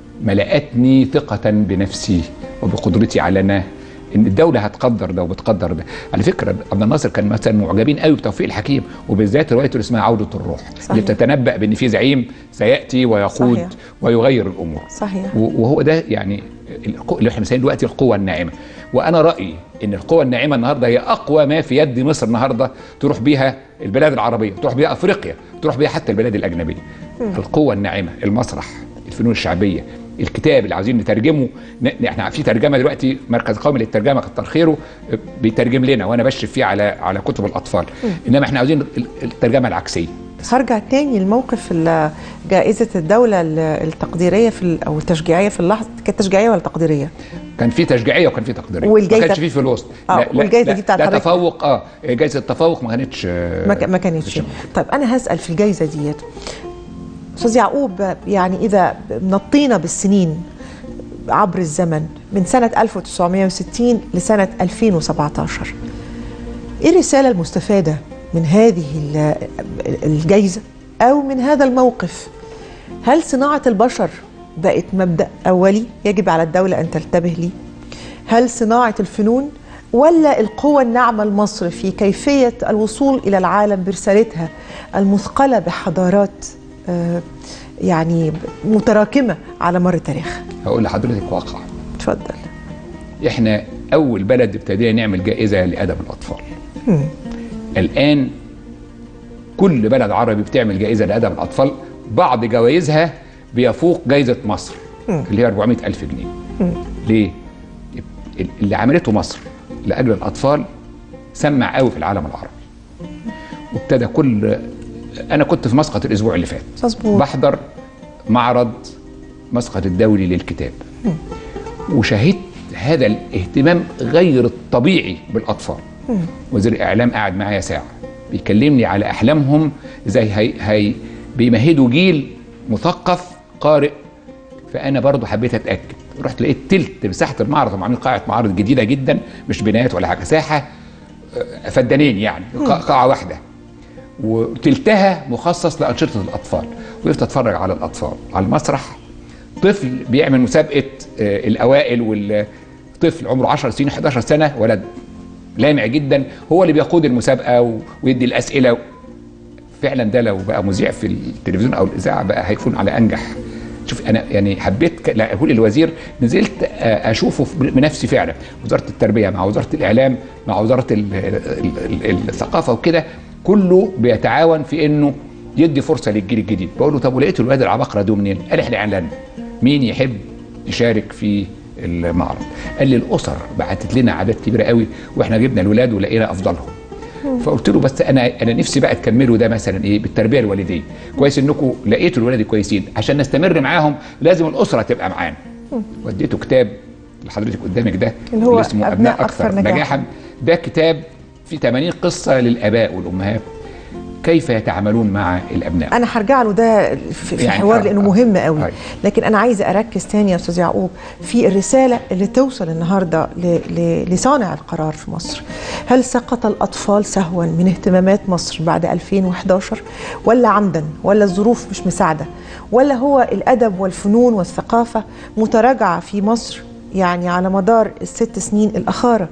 ملأتني ثقة بنفسي وبقدرتي على أنا ان الدوله هتقدر ده وبتقدر ده على فكره عبد الناصر كان مثلا معجبين قوي بتوفيق الحكيم وبالذات روايته اللي اسمها عوده الروح صحيح. اللي بتتنبأ بان في زعيم سياتي ويقود صحيح. ويغير الامور صحيح و- وهو ده يعني القو- اللي احنا بنسميه دلوقتي القوة الناعمة وانا رأيي ان القوة الناعمة النهاردة هي اقوى ما في يد مصر النهاردة تروح بيها البلاد العربية تروح بيها افريقيا تروح بيها حتى البلاد الاجنبية القوة الناعمة المسرح الفنون الشعبية الكتاب اللي عاوزين نترجمه ن- احنا في ترجمه دلوقتي مركز قومي للترجمه كتر خيره بيترجم لنا وانا بشرف فيه على على كتب الاطفال انما احنا عاوزين ال- الترجمه العكسيه هرجع تاني لموقف ال- جائزة الدولة ال- التقديرية في ال- أو التشجيعية في اللحظة كانت تشجيعية ولا تقديرية؟ كان في تشجيعيه وكان في تقديريه والجايزة- ما كانش في فلوس آه، والجايزة دي بتاعت لا حضرتك. تفوق اه جائزه التفوق ما كانتش ما ك- ما كانتش طيب أنا هسأل في الجائزة ديت أستاذ يعقوب يعني إذا نطينا بالسنين عبر الزمن من سنة 1960 لسنة 2017 إيه الرسالة المستفادة من هذه ال- الجائزة أو من هذا الموقف هل صناعة البشر بقت مبدأ أولي يجب على الدولة أن تنتبه ليه هل صناعة الفنون ولا القوة الناعمة لمصر في كيفية الوصول إلى العالم برسالتها المثقلة بحضارات آه، يعني متراكمة على مر التاريخ هقول لحضرتك واقع اتفضل احنا اول بلد ابتدينا نعمل جائزه لادب الاطفال الان كل بلد عربي بتعمل جائزه لادب الاطفال بعض جوائزها بيفوق جائزه مصر اللي هي 400 الف جنيه ليه اللي عملته مصر لاجل الاطفال سمع قوي في العالم العربي وابتدى كل انا كنت في مسقط الاسبوع اللي فات مظبوط بحضر معرض مسقط الدولي للكتاب وشاهدت هذا الاهتمام غير الطبيعي بالاطفال وزير الاعلام قاعد معايا ساعه بيكلمني على احلامهم ازاي هي, هي بيمهدوا جيل مثقف قارئ فانا برضو حبيت اتاكد رحت لقيت تلت مساحه المعرض هم عاملين قاعه معارض جديده جدا مش بنايات ولا حاجه ساحه آه، فدانين يعني قا- قاعه واحده وتلتها مخصص لانشطه الاطفال وقفت اتفرج على الاطفال على المسرح طفل بيعمل مسابقه آه، الاوائل والطفل عمره 10 سنين 11 سنه ولد لامع جدا هو اللي بيقود المسابقه و- ويدي الاسئله فعلا ده لو بقى مذيع في التلفزيون او الاذاعه بقى هيكون على انجح شوف انا يعني حبيت ك- لا اقول الوزير نزلت آه، اشوفه في- بنفسي فعلا وزاره التربيه مع وزاره الاعلام مع وزاره ال- ال- ال- الثقافه وكده كله بيتعاون في انه يدي فرصه للجيل الجديد بقول له طب ولقيتوا الواد العباقره دول منين؟ قال احنا اعلنا مين يحب يشارك في المعرض قال لي الاسر بعتت لنا اعداد كبيره قوي واحنا جبنا الولاد ولقينا افضلهم فقلت له بس انا انا نفسي بقى تكملوا ده مثلا ايه بالتربيه الوالديه كويس انكم لقيتوا الولاد كويسين عشان نستمر معاهم لازم الاسره تبقى معانا وديته كتاب اللي حضرتك قدامك ده اللي هو اسمه أبناء أكثر نجاحاً. نجاحا ده كتاب فيه 80 قصه للاباء والامهات كيف يتعاملون مع الابناء انا هرجع له ده في في يعني الحوار آه، لانه آه. مهم قوي أيوة. لكن انا عايزه اركز تاني يا استاذ يعقوب في الرساله اللي توصل النهارده ل- ل- لصانع القرار في مصر هل سقط الاطفال سهوا من اهتمامات مصر بعد 2011 ولا عمدا ولا الظروف مش مساعده ولا هو الادب والفنون والثقافه متراجعه في مصر يعني على مدار الست سنين الاخاره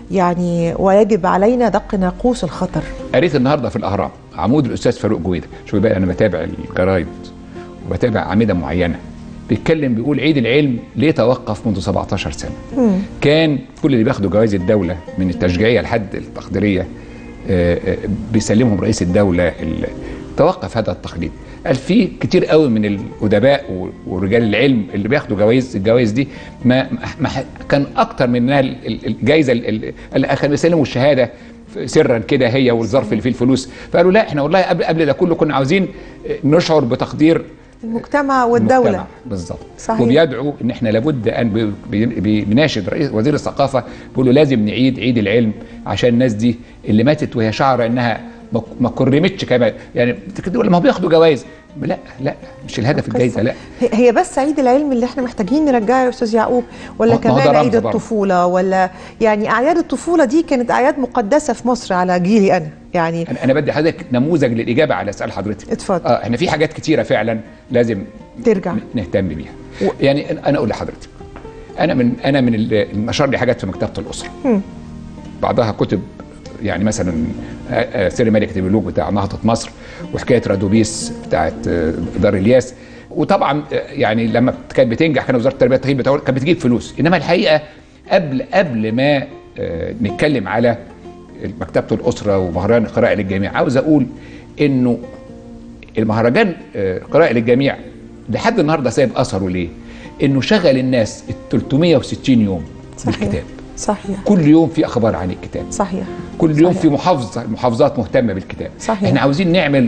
يعني ويجب علينا دق ناقوس الخطر قريت النهارده في الاهرام عمود الاستاذ فاروق جويده شوف بقى انا بتابع الجرايد وبتابع اعمده معينه بيتكلم بيقول عيد العلم ليه توقف منذ 17 سنه كان كل اللي بياخدوا جوائز الدوله من التشجيعيه لحد التقديريه آه، آه، بيسلمهم رئيس الدوله ال- توقف هذا التقليد قال في كتير قوي من الادباء و- ورجال العلم اللي بياخدوا جوائز الجوائز دي ما, ما كان اكتر من انها ال- ال- الجائزه ال- ال- اللي كانوا بيسلموا الشهاده سرا كده هي والظرف اللي فيه الفلوس فقالوا لا احنا والله قبل قبل ده كله كنا عاوزين نشعر بتقدير المجتمع والدولة المجتمع. بالظبط صحيح. وبيدعو ان احنا لابد ان بي- بي- بي- بيناشد رئيس وزير الثقافه بيقول له لازم نعيد عيد العلم عشان الناس دي اللي ماتت وهي شعره انها ما- ما كرمتش كمان يعني تقول ما هو بياخدوا جوائز لا لا مش الهدف الجايزه لا هي- هي بس عيد العلم اللي احنا محتاجين نرجعه يا استاذ يعقوب ولا ما- ما هو ده كمان رمز عيد برضه. الطفوله ولا يعني اعياد الطفوله دي كانت اعياد مقدسه في مصر على جيلي انا يعني انا انا بدي حضرتك نموذج للاجابه على سؤال حضرتك اتفضل. اه احنا في حاجات كتيره فعلا لازم ترجع. ن- نهتم بيها يعني أنا- انا اقول لحضرتك انا من انا من ال- نشر لي حاجات في مكتبه الاسره بعضها كتب يعني مثلا آه، آه، سير ملك الملوك بتاع نهضه مصر وحكايه رادوبيس بتاعت آه، دار الياس وطبعا آه، يعني لما كانت بتنجح كان وزاره التربيه والتعليم بتقول كانت بتجيب فلوس انما الحقيقه قبل قبل ما آه، نتكلم على مكتبه الاسره ومهرجان القراءه للجميع عاوز اقول انه المهرجان آه، قراءة للجميع لحد النهارده سايب اثره ليه؟ انه شغل الناس ال 360 يوم صحيح بالكتاب صحيح كل يوم في اخبار عن الكتاب صحيح كل يوم صحيح. في محافظه محافظات مهتمه بالكتاب صحيح. احنا عاوزين نعمل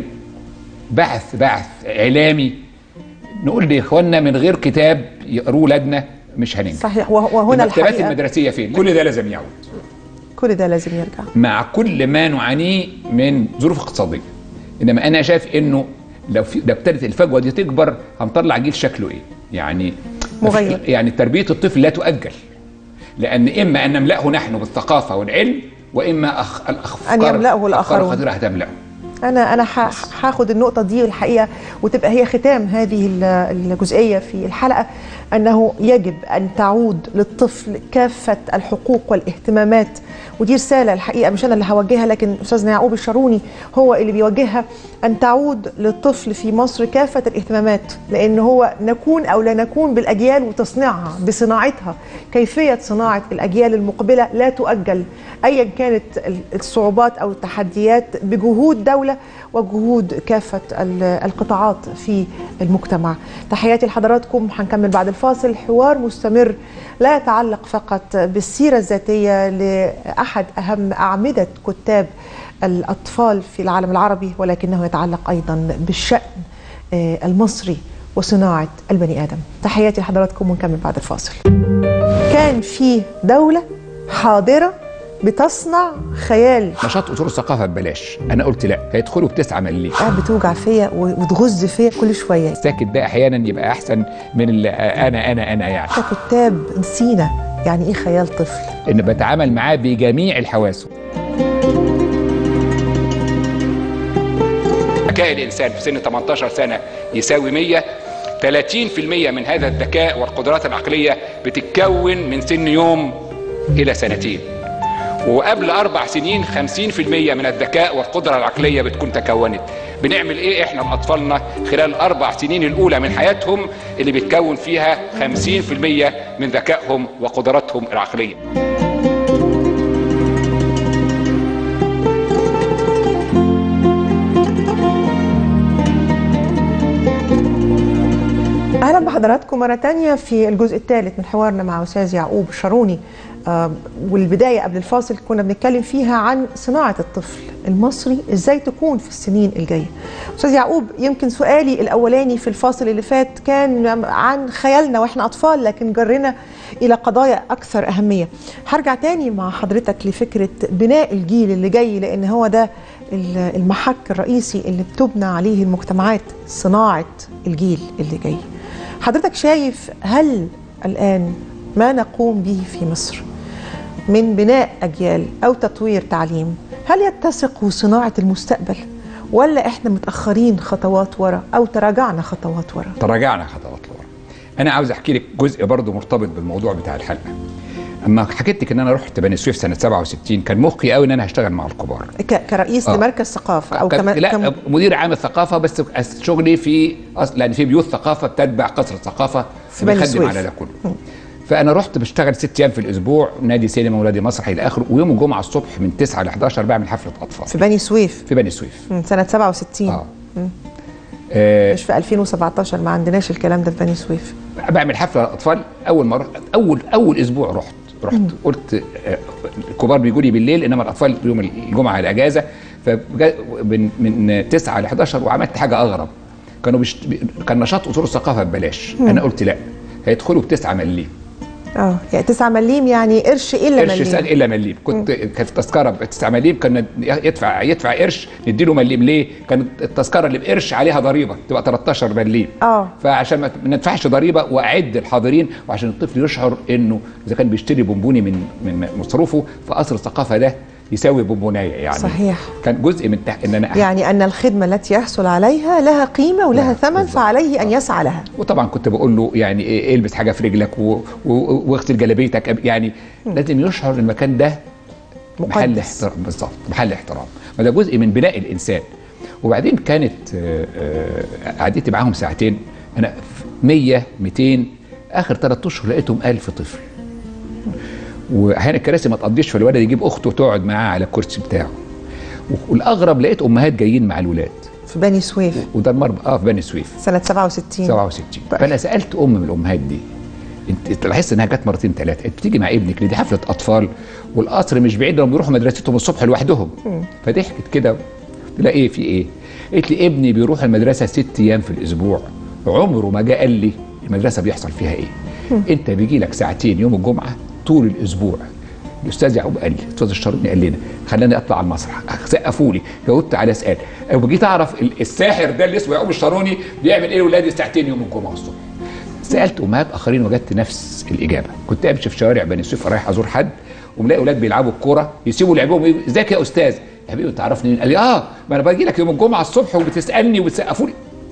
بحث بحث اعلامي نقول لاخواننا من غير كتاب يقروه ولادنا مش هننجح صحيح وه- وهنا المكتبات الحقيقه المدرسيه فين كل ده لازم يعود كل ده لازم يرجع مع كل ما نعانيه من ظروف اقتصاديه انما انا شايف انه لو في لو ابتدت الفجوه دي تكبر هنطلع جيل شكله ايه يعني مغير. يعني تربيه الطفل لا تؤجل لان اما ان نملاه نحن بالثقافه والعلم واما أخ... الافكار أن يملأه الأفكار الآخرون. الخطيره هتملاه انا انا ح- هاخد النقطه دي الحقيقه وتبقى هي ختام هذه ال- الجزئيه في الحلقه انه يجب ان تعود للطفل كافه الحقوق والاهتمامات ودي رساله الحقيقه مش انا اللي هوجهها لكن استاذنا يعقوب الشاروني هو اللي بيوجهها ان تعود للطفل في مصر كافه الاهتمامات لان هو نكون او لا نكون بالاجيال وتصنيعها بصناعتها كيفيه صناعه الاجيال المقبله لا تؤجل ايا كانت ال- الصعوبات او التحديات بجهود دوله وجهود كافه ال- القطاعات في المجتمع. تحياتي لحضراتكم هنكمل بعد الفاصل حوار مستمر لا يتعلق فقط بالسيره الذاتيه لاحد اهم اعمده كتاب الاطفال في العالم العربي ولكنه يتعلق ايضا بالشان آه، المصري وصناعه البني ادم. تحياتي لحضراتكم ونكمل بعد الفاصل. كان في دوله حاضره بتصنع خيال نشاط اصول الثقافه ببلاش انا قلت لا هيدخلوا بتسعة مليم قاعد بتوجع فيا و- وتغز فيا كل شويه الساكت ده احيانا يبقى احسن من اللي انا انا انا يعني ككتاب نسينا يعني ايه خيال طفل ان بتعامل معاه بجميع الحواس ذكاء الانسان في سن 18 سنه يساوي 100 30% من هذا الذكاء والقدرات العقليه بتتكون من سن يوم الى سنتين وقبل اربع سنين 50% من الذكاء والقدره العقليه بتكون تكونت بنعمل ايه احنا لاطفالنا خلال الاربع سنين الاولى من حياتهم اللي بتكون فيها 50% من ذكائهم وقدراتهم العقليه اهلا بحضراتكم مره تانية في الجزء الثالث من حوارنا مع استاذ يعقوب الشاروني آه، والبدايه قبل الفاصل كنا بنتكلم فيها عن صناعه الطفل المصري ازاي تكون في السنين الجايه استاذ يعقوب يمكن سؤالي الاولاني في الفاصل اللي فات كان عن خيالنا واحنا اطفال لكن جرنا الى قضايا اكثر اهميه هرجع تاني مع حضرتك لفكره بناء الجيل اللي جاي لان هو ده ال- المحك الرئيسي اللي بتبنى عليه المجتمعات صناعه الجيل اللي جاي حضرتك شايف هل الآن ما نقوم به في مصر من بناء أجيال أو تطوير تعليم هل يتسق صناعة المستقبل ولا إحنا متأخرين خطوات ورا أو تراجعنا خطوات ورا تراجعنا خطوات لورا انا عاوز احكي لك جزء برضه مرتبط بالموضوع بتاع الحلقه اما حكيت لك ان انا رحت بني سويف سنه 67 كان مخي قوي ان انا هشتغل مع الكبار ك- كرئيس آه. لمركز ثقافه او كان كمان لا كم... مدير عام الثقافه بس شغلي في أصل لان في بيوت ثقافه بتتبع قصر الثقافه في بني بيخدم سويف. على ده كله فانا رحت بشتغل ست ايام في الاسبوع نادي سينما ونادي مسرح الى اخره ويوم الجمعه الصبح من 9 ل 11 بعمل حفله اطفال في بني سويف في بني سويف مم، سنه 67 اه آه، مش في 2017 ما عندناش الكلام ده في بني سويف بعمل حفله للاطفال اول ما رحت اول اول اسبوع رحت رحت قلت آه، الكبار بيجوا لي بالليل انما الاطفال يوم الجمعه الاجازه فجا- من من 9 ل 11 وعملت حاجه اغرب كانوا بيشت... بي- كان نشاط اصول الثقافه ببلاش انا قلت لا هيدخلوا بتسعة مليم اه يعني 9 مليم يعني قرش الا قرش مليم سنة الا مليم كنت كانت التذكره ب 9 مليم كان يدفع يدفع قرش نديله مليم ليه؟ كانت التذكره اللي بقرش عليها ضريبه تبقى 13 مليم اه فعشان ما ما ندفعش ضريبه واعد الحاضرين وعشان الطفل يشعر انه اذا كان بيشتري بونبوني من من مصروفه فقصر الثقافه ده يساوي بونبونايه يعني صحيح. كان جزء من تح... ان انا يعني ان الخدمه التي يحصل عليها لها قيمه ولها لها، ثمن بالظبط. فعليه ان يسعى لها وطبعا كنت بقول له يعني إيه البس حاجه في رجلك و... و... واغسل جلابيتك يعني لازم يشعر المكان ده محل مقدس. احترام بالظبط محل احترام وده جزء من بناء الانسان وبعدين كانت آه، آه، قعدتي معاهم ساعتين انا 100 200 اخر ثلاث اشهر لقيتهم 1000 طفل واحيانا الكراسي ما تقضيش فالولد يجيب اخته وتقعد معاه على الكرسي بتاعه والاغرب لقيت امهات جايين مع الولاد في بني سويف وده المربى اه في بني سويف سنه 67 67 طيب. فانا سالت ام من الامهات دي انت لاحظت انها جت مرتين ثلاثه انت بتيجي مع ابنك ليه دي حفله اطفال والقصر مش بعيد لما بيروحوا مدرستهم الصبح لوحدهم فضحكت كده قلت لها ايه في ايه؟ قالت لي ابني بيروح المدرسه ست ايام في الاسبوع عمره ما جه قال لي المدرسه بيحصل فيها ايه؟ انت بيجي لك ساعتين يوم الجمعه طول الاسبوع الاستاذ يعقوب قال لي الاستاذ الشربني قال لنا خلاني اطلع على المسرح سقفوا لي جاوبت على سؤال وجيت اعرف ال- الساحر ده اللي اسمه يعقوب الشاروني بيعمل ايه لاولادي ساعتين يوم الجمعه الصبح سالت امهات اخرين وجدت نفس الاجابه كنت امشي في شوارع بني سويف رايح ازور حد وملاقي اولاد بيلعبوا الكوره يسيبوا لعبهم يقولوا، ازيك يا استاذ يا حبيبي تعرفني مين؟ قال لي اه ما انا باجي لك يوم الجمعه الصبح وبتسالني وبتسقفوا لي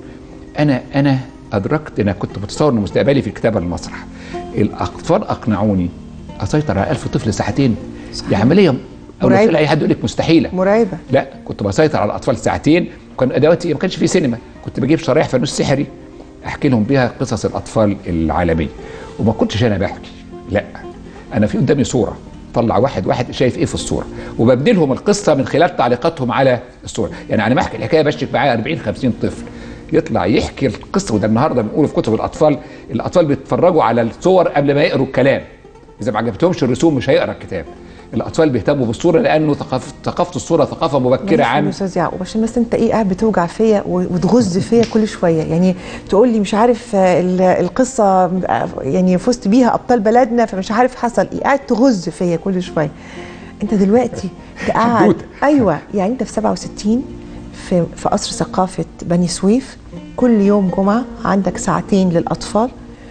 انا انا ادركت انا كنت متصور ان مستقبلي في الكتابه المسرح الاطفال اقنعوني اسيطر على 1000 طفل ساعتين دي عمليه او مرعبة. لو اي حد يقول لك مستحيله مرعبه لا كنت بسيطر على الاطفال ساعتين وكان ادواتي ما كانش في سينما كنت بجيب شرايح فانوس سحري احكي لهم بيها قصص الاطفال العالميه وما كنتش انا بحكي لا انا في قدامي صوره طلع واحد واحد شايف ايه في الصوره وببني لهم القصه من خلال تعليقاتهم على الصوره يعني انا بحكي الحكايه بشتك معايا 40 50 طفل يطلع يحكي القصه وده النهارده بنقوله في كتب الاطفال الاطفال بيتفرجوا على الصور قبل ما يقروا الكلام اذا ما عجبتهمش الرسوم مش هيقرا الكتاب الاطفال بيهتموا بالصوره لانه ثقافه ثقافه الصوره ثقافه مبكره معلش يا عن استاذ يعقوب عشان بس انت ايه قاعد بتوجع فيا و- وتغز فيا كل شويه يعني تقول لي مش عارف آه، ال- القصه آه، يعني فزت بيها ابطال بلدنا فمش عارف حصل ايه قاعد تغز فيا كل شويه انت دلوقتي تقعد حدوتة. ايوه يعني انت في 67 في في قصر ثقافه بني سويف كل يوم جمعه عندك ساعتين للاطفال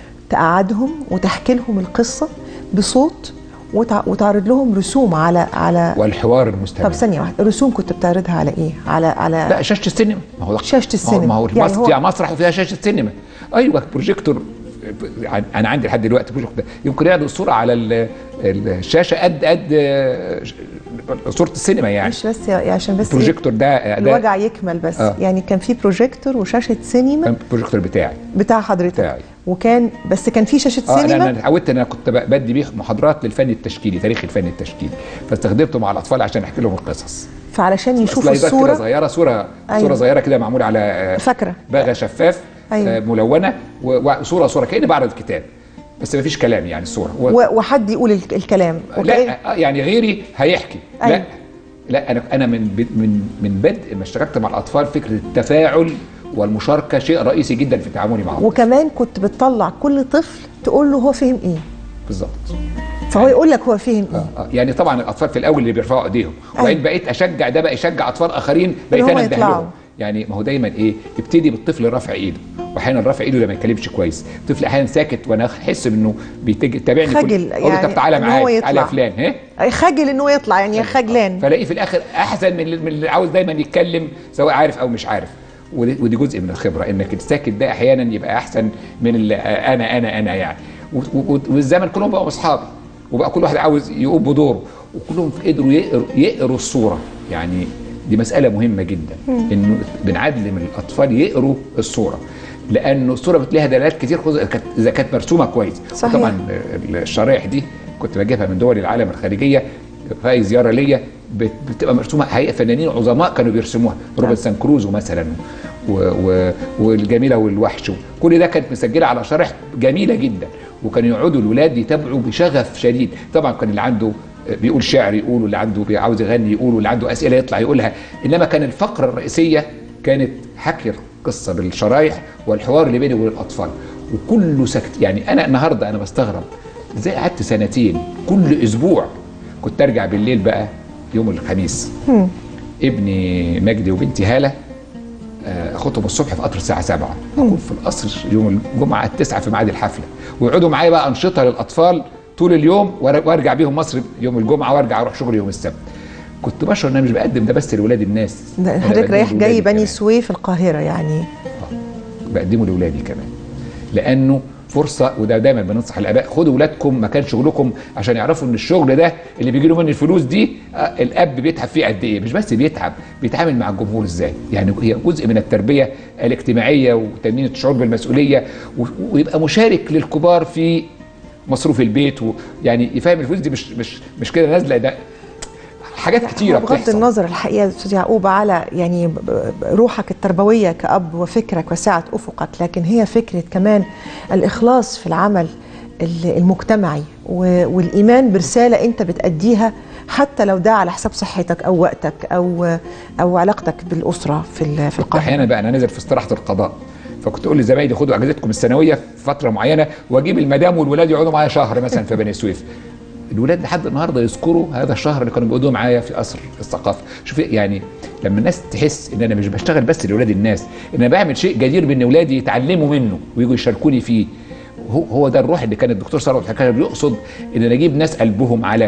تقعدهم وتحكي لهم القصه بصوت وتع- وتعرض لهم رسوم على على والحوار المستمر طب ثانية واحدة الرسوم كنت بتعرضها على ايه؟ على على لا شاشه السينما ما هو شاشة السينما. ما هو, ما هو يعني المس- هو- فيها مسرح وفيها شاشه سينما ايوه بروجيكتور انا عندي لحد دلوقتي بروجيكتور يمكن يعرض الصوره على ال- الشاشه قد قد صوره السينما يعني مش بس يا- عشان بس إيه؟ البروجيكتور ده ده الوجع يكمل بس آه. يعني كان في بروجيكتور وشاشة سينما كان البروجيكتور بتاعي بتاع حضرتك بتاعي. وكان بس كان في شاشة اه انا سينما انا اتعودت ان انا كنت ب- بدي بيه محاضرات للفن التشكيلي تاريخ الفن التشكيلي فاستخدمته مع الاطفال عشان احكي لهم القصص فعلشان يشوفوا سلايدات كده الصورة صغيره صوره أيوة. صوره صغيره كده معموله على آه، فاكرة باغه شفاف أيوة. آه، ملونه و- وصوره صوره كاني بعرض كتاب بس ما فيش كلام يعني الصوره و... و- وحد يقول الك- الكلام وكأن- لا آه، يعني غيري هيحكي أيوة. لا لا انا انا من بد- من من بدء ما اشتغلت مع الاطفال فكره التفاعل والمشاركه شيء رئيسي جدا في تعاملي معهم وكمان كنت بتطلع كل طفل تقول له هو فهم ايه بالظبط فهو يقول لك هو فهم ايه آه، يعني طبعا الاطفال في الاول اللي بيرفعوا ايديهم وبعدين بقيت اشجع ده بقى يشجع اطفال اخرين بقيت هم انا انده يطلعوا. لهم يعني ما هو دايما ايه يبتدي بالطفل رافع ايده واحيانا رافع ايده لما يتكلمش كويس الطفل احيانا ساكت وانا احس انه بيتابعني خجل اقول له يعني طب تعالى إن هو معايا تعالى يا يطلع. فلان ها خجل انه يطلع يعني خجلان فلاقيه في الاخر احسن من اللي- من اللي عاوز دايما يتكلم سواء عارف او مش عارف ودي ودي جزء من الخبره انك الساكت ده احيانا يبقى احسن من اللي انا انا انا يعني و- و- والزمن كلهم بقوا اصحابي وبقى كل واحد عاوز يقوم بدوره وكلهم قدروا يقروا, يقروا الصوره يعني دي مساله مهمه جدا انه بنعلم الاطفال يقروا الصوره لانه الصوره بتلاقيها دلالات كتير خصوصا كانت- اذا كانت مرسومه كويس صحيح. وطبعا الشرايح دي كنت بجيبها من دول العالم الخارجيه في أي زياره ليا بت- بتبقى مرسومه حقيقه فنانين عظماء كانوا بيرسموها روبنسون كروزو مثلا و و والجميله والوحش كل ده كانت مسجله على شرائح جميله جدا وكانوا يقعدوا الولاد يتابعوا بشغف شديد طبعا كان اللي عنده بيقول شعر يقول واللي عنده بي- عاوز يغني يقول واللي عنده اسئله يطلع يقولها انما كان الفقره الرئيسيه كانت حكي القصه بالشرايح والحوار اللي بيني وبين الاطفال وكله سكت يعني انا النهارده انا بستغرب ازاي قعدت سنتين كل اسبوع كنت ارجع بالليل بقى يوم الخميس ابني مجدي وبنتي هاله آه، اخدهم الصبح في قطر الساعه 7 اكون في القصر يوم الجمعه التسعة في ميعاد الحفله ويقعدوا معايا بقى انشطه للاطفال طول اليوم وأر- وارجع بيهم مصر يوم الجمعه وارجع اروح شغلي يوم السبت كنت بشعر ان انا مش بقدم ده بس لولاد الناس ده أنا حضرتك بقدمه رايح لولادي جاي بني كمان. سويف القاهره يعني بقدمه لاولادي كمان لانه فرصه وده دايما بننصح الاباء خدوا اولادكم مكان شغلكم عشان يعرفوا ان الشغل ده اللي بيجي له منه الفلوس دي آه، الاب بيتعب فيه قد ايه مش بس بيتعب بيتعامل مع الجمهور ازاي يعني هي جزء من التربيه الاجتماعيه وتنميه الشعور بالمسؤوليه و- ويبقى مشارك للكبار في مصروف البيت ويعني يفهم الفلوس دي مش مش مش كده نازله ده حاجات كتيره هو بغض بتحصل النظر الحقيقه يا استاذ يعقوب على يعني ب- ب- روحك التربويه كاب وفكرك وسعه افقك لكن هي فكره كمان الاخلاص في العمل ال- المجتمعي و- والايمان برساله انت بتاديها حتى لو ده على حساب صحتك او وقتك او او علاقتك بالاسره في ال- في القاهره احيانا بقى انا نازل في استراحه القضاء فكنت اقول لزمايلي خدوا اجازتكم السنويه في فتره معينه واجيب المدام والولاد يقعدوا معايا شهر مثلا في بني سويف الولاد لحد النهارده يذكروا هذا الشهر اللي كانوا بيقعدوا معايا في قصر الثقافه شوف يعني لما الناس تحس ان انا مش بشتغل بس لاولاد الناس ان انا بعمل شيء جدير بان اولادي يتعلموا منه ويجوا يشاركوني فيه هو هو ده الروح اللي كان الدكتور ثروت حكايه بيقصد ان انا اجيب ناس قلبهم على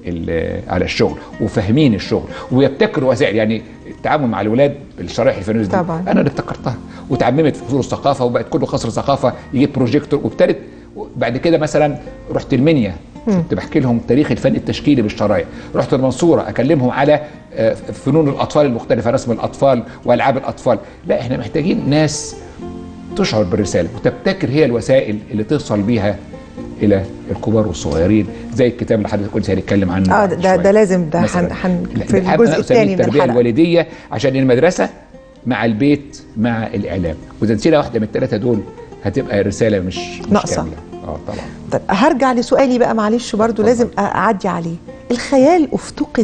ال- على الشغل وفاهمين الشغل ويبتكروا وسائل يعني التعامل مع الاولاد بالشرايح الفانوس دي طبعاً. انا اللي ابتكرتها وتعممت في فصول الثقافه وبقت كله قصر ثقافه يجيب بروجيكتور وابتدت بعد كده مثلا رحت المنيا كنت بحكي لهم تاريخ الفن التشكيلي بالشرايح رحت المنصوره اكلمهم على آه، فنون الاطفال المختلفه رسم الاطفال والعاب الاطفال لا احنا محتاجين ناس تشعر بالرساله وتبتكر هي الوسائل اللي توصل بيها الى الكبار والصغيرين زي الكتاب اللي حضرتك قلت هنتكلم عنه اه بعد ده شوية. ده لازم ده مثلاً. حن حن لا، في ده الجزء أنا أسميه الثاني من التربيه الحلقه الوالديه عشان المدرسه مع البيت مع الاعلام واذا نسينا واحده من الثلاثه دول هتبقى رساله مش مش ناقصة. كامله اه طبعا طيب هرجع لسؤالي بقى معلش برضو اتفضل. لازم اعدي عليه الخيال افتقد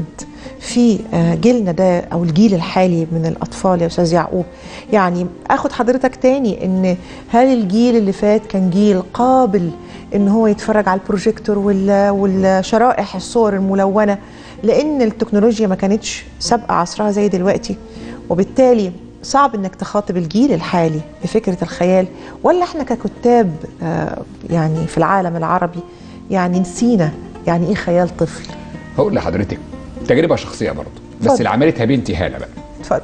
في آه، جيلنا ده او الجيل الحالي من الاطفال يا استاذ يعقوب يعني اخد حضرتك تاني ان هل الجيل اللي فات كان جيل قابل ان هو يتفرج على البروجيكتور وال- والشرائح الصور الملونه لان التكنولوجيا ما كانتش سابقه عصرها زي دلوقتي وبالتالي صعب انك تخاطب الجيل الحالي بفكره الخيال ولا احنا ككتاب آه، يعني في العالم العربي يعني نسينا يعني ايه خيال طفل هقول لحضرتك تجربه شخصيه برضه بس اتفضل. اللي عملتها بنتي هاله بقى اتفضل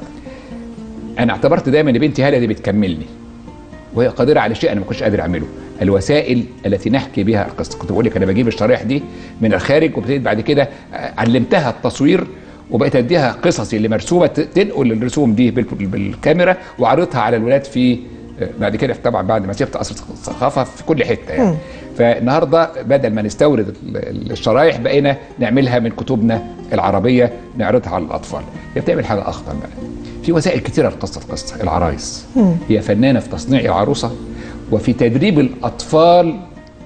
انا اعتبرت دايما ان بنتي هاله دي بتكملني وهي قادره على شيء انا ما كنتش قادر اعمله الوسائل التي نحكي بها القصه كنت بقول لك انا بجيب الشرايح دي من الخارج وابتديت بعد كده علمتها التصوير وبقيت اديها قصصي اللي مرسومه ت- تنقل الرسوم دي بال- بالكاميرا وعرضها على الولاد في بعد كده طبعا بعد ما سبت قصر الثقافه في كل حته يعني مم. فالنهارده بدل ما نستورد ال- الشرايح بقينا نعملها من كتبنا العربيه نعرضها على الاطفال هي بتعمل حاجه اخطر بقى في وسائل كتيره لقصه القصه العرايس هي فنانه في تصنيع العروسه وفي تدريب الاطفال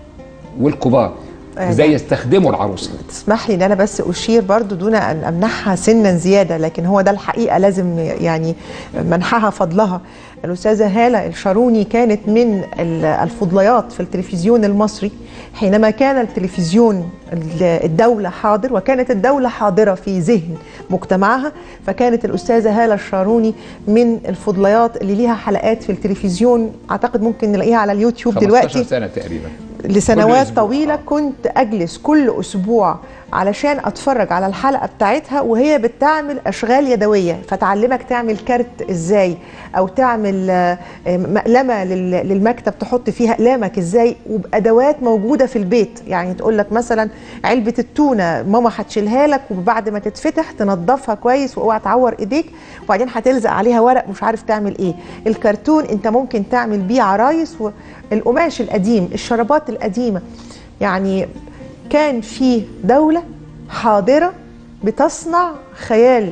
والكبار آه، ازاي ده- يستخدموا العروسه تسمح لي ان انا بس اشير برضو دون ان امنحها سنا زياده لكن هو ده الحقيقه لازم يعني منحها فضلها الاستاذه هاله الشاروني كانت من ال- الفضليات في التلفزيون المصري حينما كان التلفزيون ال- الدوله حاضر وكانت الدوله حاضره في ذهن مجتمعها فكانت الاستاذه هاله الشاروني من الفضليات اللي ليها حلقات في التلفزيون اعتقد ممكن نلاقيها على اليوتيوب 15 دلوقتي سنه تقريبا لسنوات أسبوع. طويلة كنت أجلس كل أسبوع علشان اتفرج على الحلقه بتاعتها وهي بتعمل اشغال يدويه فتعلمك تعمل كارت ازاي او تعمل آه، مقلمه لل- للمكتب تحط فيها اقلامك ازاي وبادوات موجوده في البيت يعني تقول لك مثلا علبه التونه ماما هتشيلها لك وبعد ما تتفتح تنضفها كويس واوعى تعور ايديك وبعدين هتلزق عليها ورق مش عارف تعمل ايه الكرتون انت ممكن تعمل بيه عرايس والقماش القديم الشرابات القديمه يعني كان في دولة حاضرة بتصنع خيال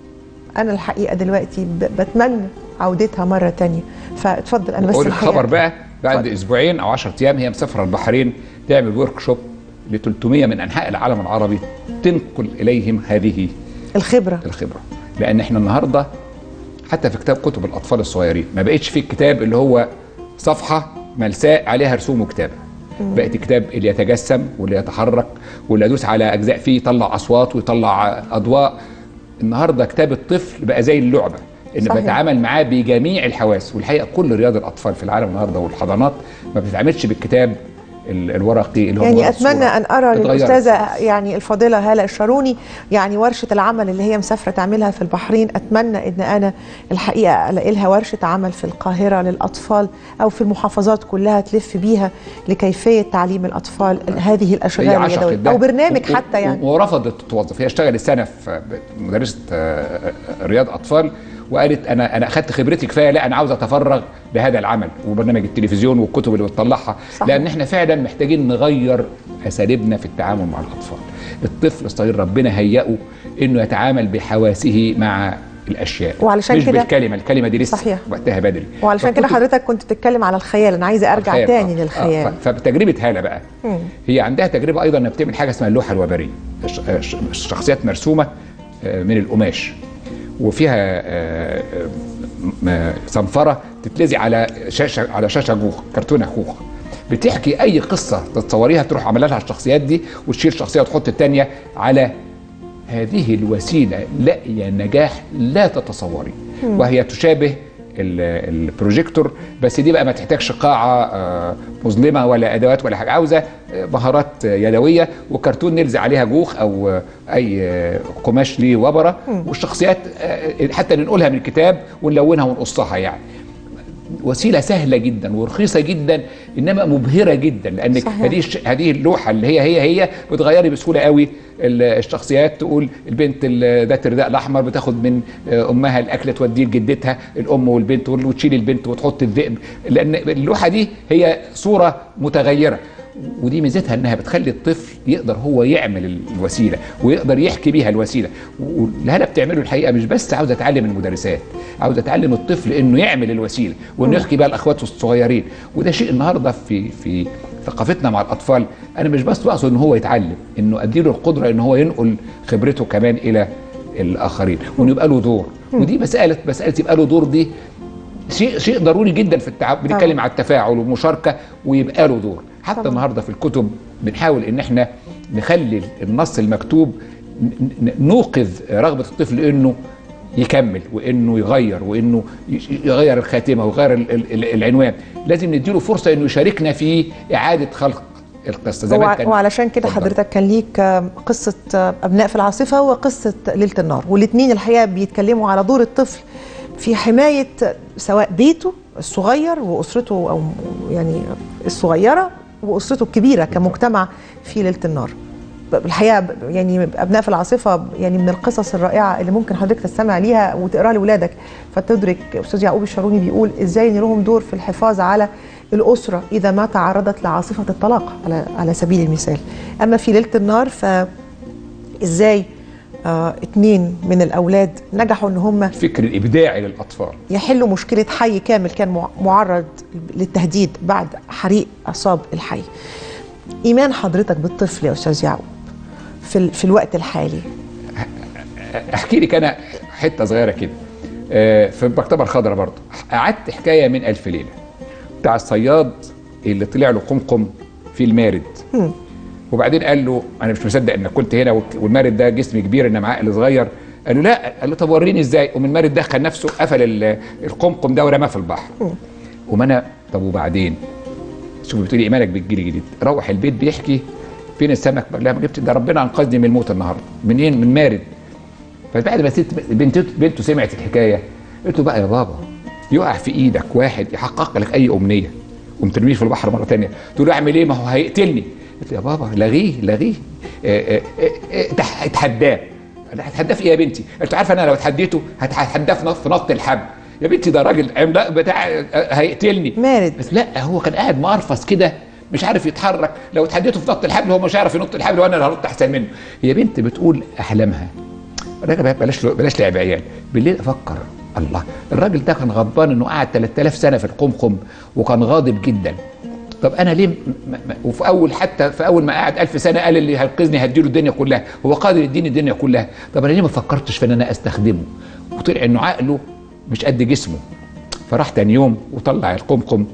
أنا الحقيقة دلوقتي ب- بتمنى عودتها مرة تانية فاتفضل أنا بس اقول الحقيقة الخبر بقى بعد اتفضل. اسبوعين او 10 ايام هي مسافره البحرين تعمل ورك شوب ل 300 من انحاء العالم العربي تنقل اليهم هذه الخبرة الخبره لان احنا النهارده حتى في كتاب كتب الاطفال الصغيرين ما بقتش في الكتاب اللي هو صفحه ملساء عليها رسوم وكتابه بقت كتاب اللي يتجسم واللي يتحرك واللي يدوس على اجزاء فيه يطلع اصوات ويطلع اضواء النهارده كتاب الطفل بقى زي اللعبه ان صحيح. بتعامل معاه بجميع الحواس والحقيقه كل رياض الاطفال في العالم النهارده والحضانات ما بتتعاملش بالكتاب ال- الورقي اللي هو يعني مجرد اتمنى صورة. ان ارى اتغيرت. للاستاذه يعني الفاضله هاله الشاروني يعني ورشه العمل اللي هي مسافره تعملها في البحرين اتمنى ان انا الحقيقه الاقي لها ورشه عمل في القاهره للاطفال او في المحافظات كلها تلف بيها لكيفيه تعليم الاطفال هذه هي الاشغال عشقت اليدويه ده او برنامج و- حتى و- يعني ورفضت توظف هي اشتغلت سنه في مدرسه آه، رياض اطفال وقالت انا انا اخذت خبرتي كفايه لا انا عاوز اتفرغ لهذا العمل وبرنامج التلفزيون والكتب اللي بتطلعها صحيح. لان احنا فعلا محتاجين نغير اساليبنا في التعامل مع الاطفال الطفل الصغير ربنا هيئه انه يتعامل بحواسه مع الاشياء وعلشان مش كده- بالكلمه الكلمه دي لسه صحيح. وقتها بدري وعلشان كده فالكتب- حضرتك كنت بتتكلم على الخيال انا عايزه ارجع الخيال. تاني آه. للخيال آه. ف- فبتجربه هاله بقى هي عندها تجربه ايضا انها بتعمل حاجه اسمها اللوحه الوبريه الش- الش- الشخصيات مرسومه آه، من القماش وفيها آه، آه، م- صنفره تتلزق على شاشه على شاشه خوخ كرتونه خوخ بتحكي اي قصه تتصوريها تروح عامله لها الشخصيات دي وتشيل شخصيه وتحط الثانيه على هذه الوسيله لاقيه نجاح لا تتصوري وهي تشابه ال- البروجيكتور بس دي بقى ما تحتاجش قاعه آه، مظلمه ولا ادوات ولا حاجه عاوزه آه، مهارات آه، يدويه وكرتون نلزق عليها جوخ او آه، اي آه، قماش ليه وبره والشخصيات آه، حتى ننقلها من الكتاب ونلونها ونقصها يعني وسيله سهله جدا ورخيصه جدا انما مبهره جدا لانك صحيح. هذه الش- هذه اللوحه اللي هي هي هي بتغيري بسهوله قوي ال- الشخصيات تقول البنت ال- ذات الرداء الاحمر بتاخد من آه، امها الاكل توديه لجدتها الام والبنت وتشيل البنت وتحط الذئب لان اللوحه دي هي صوره متغيره ودي ميزتها انها بتخلي الطفل يقدر هو يعمل ال- الوسيله ويقدر يحكي بيها الوسيله واللي هلا بتعمله الحقيقه مش بس عاوزه تعلم المدرسات عاوزه تعلم الطفل انه يعمل الوسيله وانه يحكي بيها لاخواته الصغيرين وده شيء النهارده في في ثقافتنا مع الاطفال انا مش بس بقصد ان هو يتعلم انه اديله القدره ان هو ينقل خبرته كمان الى الاخرين وانه يبقى له دور ودي مساله مساله يبقى له دور دي شيء شيء ضروري جدا في التعامل بنتكلم على التفاعل والمشاركه ويبقى له دور حتى طبعاً. النهارده في الكتب بنحاول ان احنا نخلي النص المكتوب ن- ن- نوقظ رغبه الطفل انه يكمل وانه يغير وانه ي- يغير الخاتمه ويغير ال- ال- العنوان لازم نديله فرصه انه يشاركنا في اعاده خلق القصه زمان وع- كان وعلشان كده اتفضل. حضرتك كان ليك آه، قصة آه، أبناء في العاصفة وقصة ليلة النار والاثنين الحقيقة بيتكلموا على دور الطفل في حماية سواء بيته الصغير وأسرته أو يعني الصغيرة وأسرته الكبيرة كمجتمع في ليلة النار الحقيقة ب- يعني أبناء في العاصفة يعني من القصص الرائعة اللي ممكن حضرتك تستمع ليها وتقراها لأولادك فتدرك أستاذ يعقوب الشاروني بيقول إزاي إن لهم دور في الحفاظ على الأسرة إذا ما تعرضت لعاصفة الطلاق على على سبيل المثال أما في ليلة النار فإزاي آه اتنين من الأولاد نجحوا إن هم الفكر الابداعي للاطفال يحلوا مشكلة حي كامل كان مع- معرض للتهديد بعد حريق أصاب الحي إيمان حضرتك بالطفل يا أستاذ يعقوب في, ال- في الوقت الحالي احكي لك انا حته صغيره كده آه، في المكتبه الخضراء برضه قعدت حكايه من الف ليله بتاع الصياد اللي طلع له قمقم في المارد وبعدين قال له انا مش مصدق انك كنت هنا والك- والمارد ده جسم كبير انما عقل صغير قال له لا قال له طب وريني ازاي قوم المارد دخل نفسه قفل ال- القمقم ده ورماه في البحر قوم انا طب وبعدين شوف بتقولي ايمانك بتجيلي جديد روح البيت بيحكي فين السمك بقول لها ما جبت ده ربنا انقذني من الموت النهارده منين من مارد فبعد ما ست بنته بنته سمعت الحكايه قلت له بقى يا بابا يقع في ايدك واحد يحقق لك اي امنيه قمت ترميه في البحر مره ثانيه تقول له اعمل ايه ما هو هيقتلني قلت له يا بابا لغيه لغيه آه، آه، آه، آه، اتح- اتحداه قال لها هتحداه في ايه يا بنتي؟ قلت عارفه انا لو اتحديته هتحداه في نط- في نط الحبل يا بنتي ده راجل عملاق بتاع آه، هيقتلني مارد. بس لا هو كان قاعد مقرفص كده مش عارف يتحرك لو اتحديته في نط الحبل هو مش عارف ينط الحبل وانا اللي هنط احسن منه هي بنت بتقول احلامها الراجل بلاش بلاش لعب عيال بالليل افكر الله الراجل ده كان غضبان انه قعد 3000 سنه في القمقم وكان غاضب جدا طب انا ليه م- م- م- وفي اول حتى في اول ما قعد ألف سنه قال اللي هينقذني هديله الدنيا كلها هو قادر يديني الدنيا كلها طب انا ليه ما فكرتش في ان انا استخدمه وطلع انه عقله مش قد جسمه فراح تاني يوم وطلع القمقم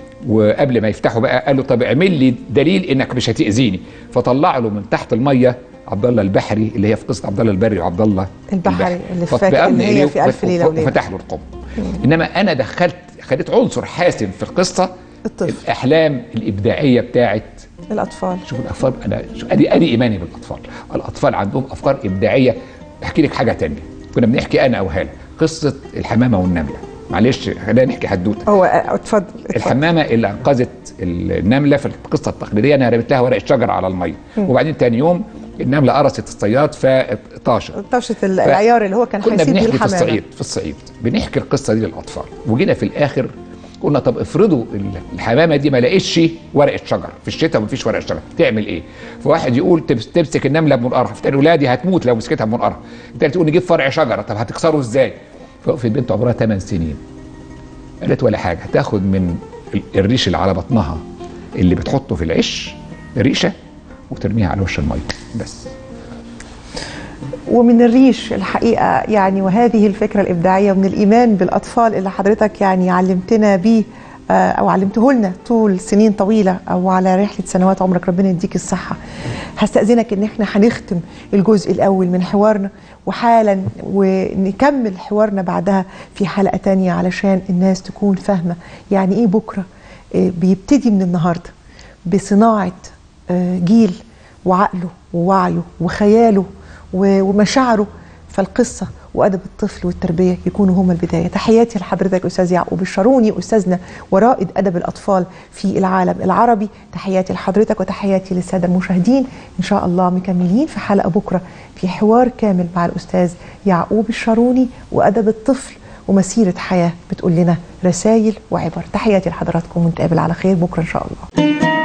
وقبل ما يفتحه بقى قال له طب اعمل لي دليل انك مش هتاذيني فطلع له من تحت الميه عبد الله البحري اللي هي في قصه عبد الله البري وعبد الله البحري اللي في فاطمئن اللي هي إليه في ألف ليلة وليلة. وفتح له القمر انما انا دخلت خليت عنصر حاسم في القصه الطفل. الاحلام الابداعيه بتاعت الاطفال شوف الاطفال انا شوف ادي ادي ايماني بالاطفال الاطفال عندهم افكار ابداعيه احكي لك حاجه تانية كنا بنحكي انا او هاله قصه الحمامه والنمله معلش خلينا نحكي حدوته هو آه، اتفضل اتفضل. الحمامه اللي انقذت النمله في القصه التقليديه انها رمت لها ورق الشجر على الميه وبعدين تاني يوم النمله قرصت الصياد فطاشت طشه ال- العيار اللي هو كان كنا هيسيب بيه بنحكي في الحمامه الصعيد في الصعيد بنحكي القصه دي للاطفال وجينا في الاخر قلنا طب افرضوا ال- الحمامه دي ما لقيتش ورق الشجر في الشتاء ومفيش ورق الشجر تعمل ايه؟ فواحد يقول تمس- تمسك النمله بمنقرها فالتاني يقول لا دي هتموت لو مسكتها بمنقرها التالت يقول نجيب فرع شجره طب هتكسره ازاي؟ فوقفت بنت عمرها 8 سنين قالت ولا حاجه تاخد من ال- الريش اللي على بطنها اللي بتحطه في العش ريشه وترميها على وش الميه بس ومن الريش الحقيقه يعني وهذه الفكره الابداعيه ومن الايمان بالاطفال اللي حضرتك يعني علمتنا بيه آه، او علمته لنا طول سنين طويله او على رحله سنوات عمرك ربنا يديك الصحه هستاذنك ان احنا هنختم الجزء الاول من حوارنا وحالا ونكمل حوارنا بعدها في حلقه تانية علشان الناس تكون فاهمه يعني ايه بكره آه، بيبتدي من النهارده بصناعه آه، جيل وعقله ووعيه وخياله و- ومشاعره فالقصة وأدب الطفل والتربية يكونوا هما البداية تحياتي لحضرتك أستاذ يعقوب الشاروني أستاذنا ورائد أدب الأطفال في العالم العربي تحياتي لحضرتك وتحياتي للسادة المشاهدين إن شاء الله مكملين في حلقة بكرة في حوار كامل مع الأستاذ يعقوب الشاروني وأدب الطفل ومسيرة حياة بتقول لنا رسائل وعبر تحياتي لحضراتكم ونتقابل على خير بكرة إن شاء الله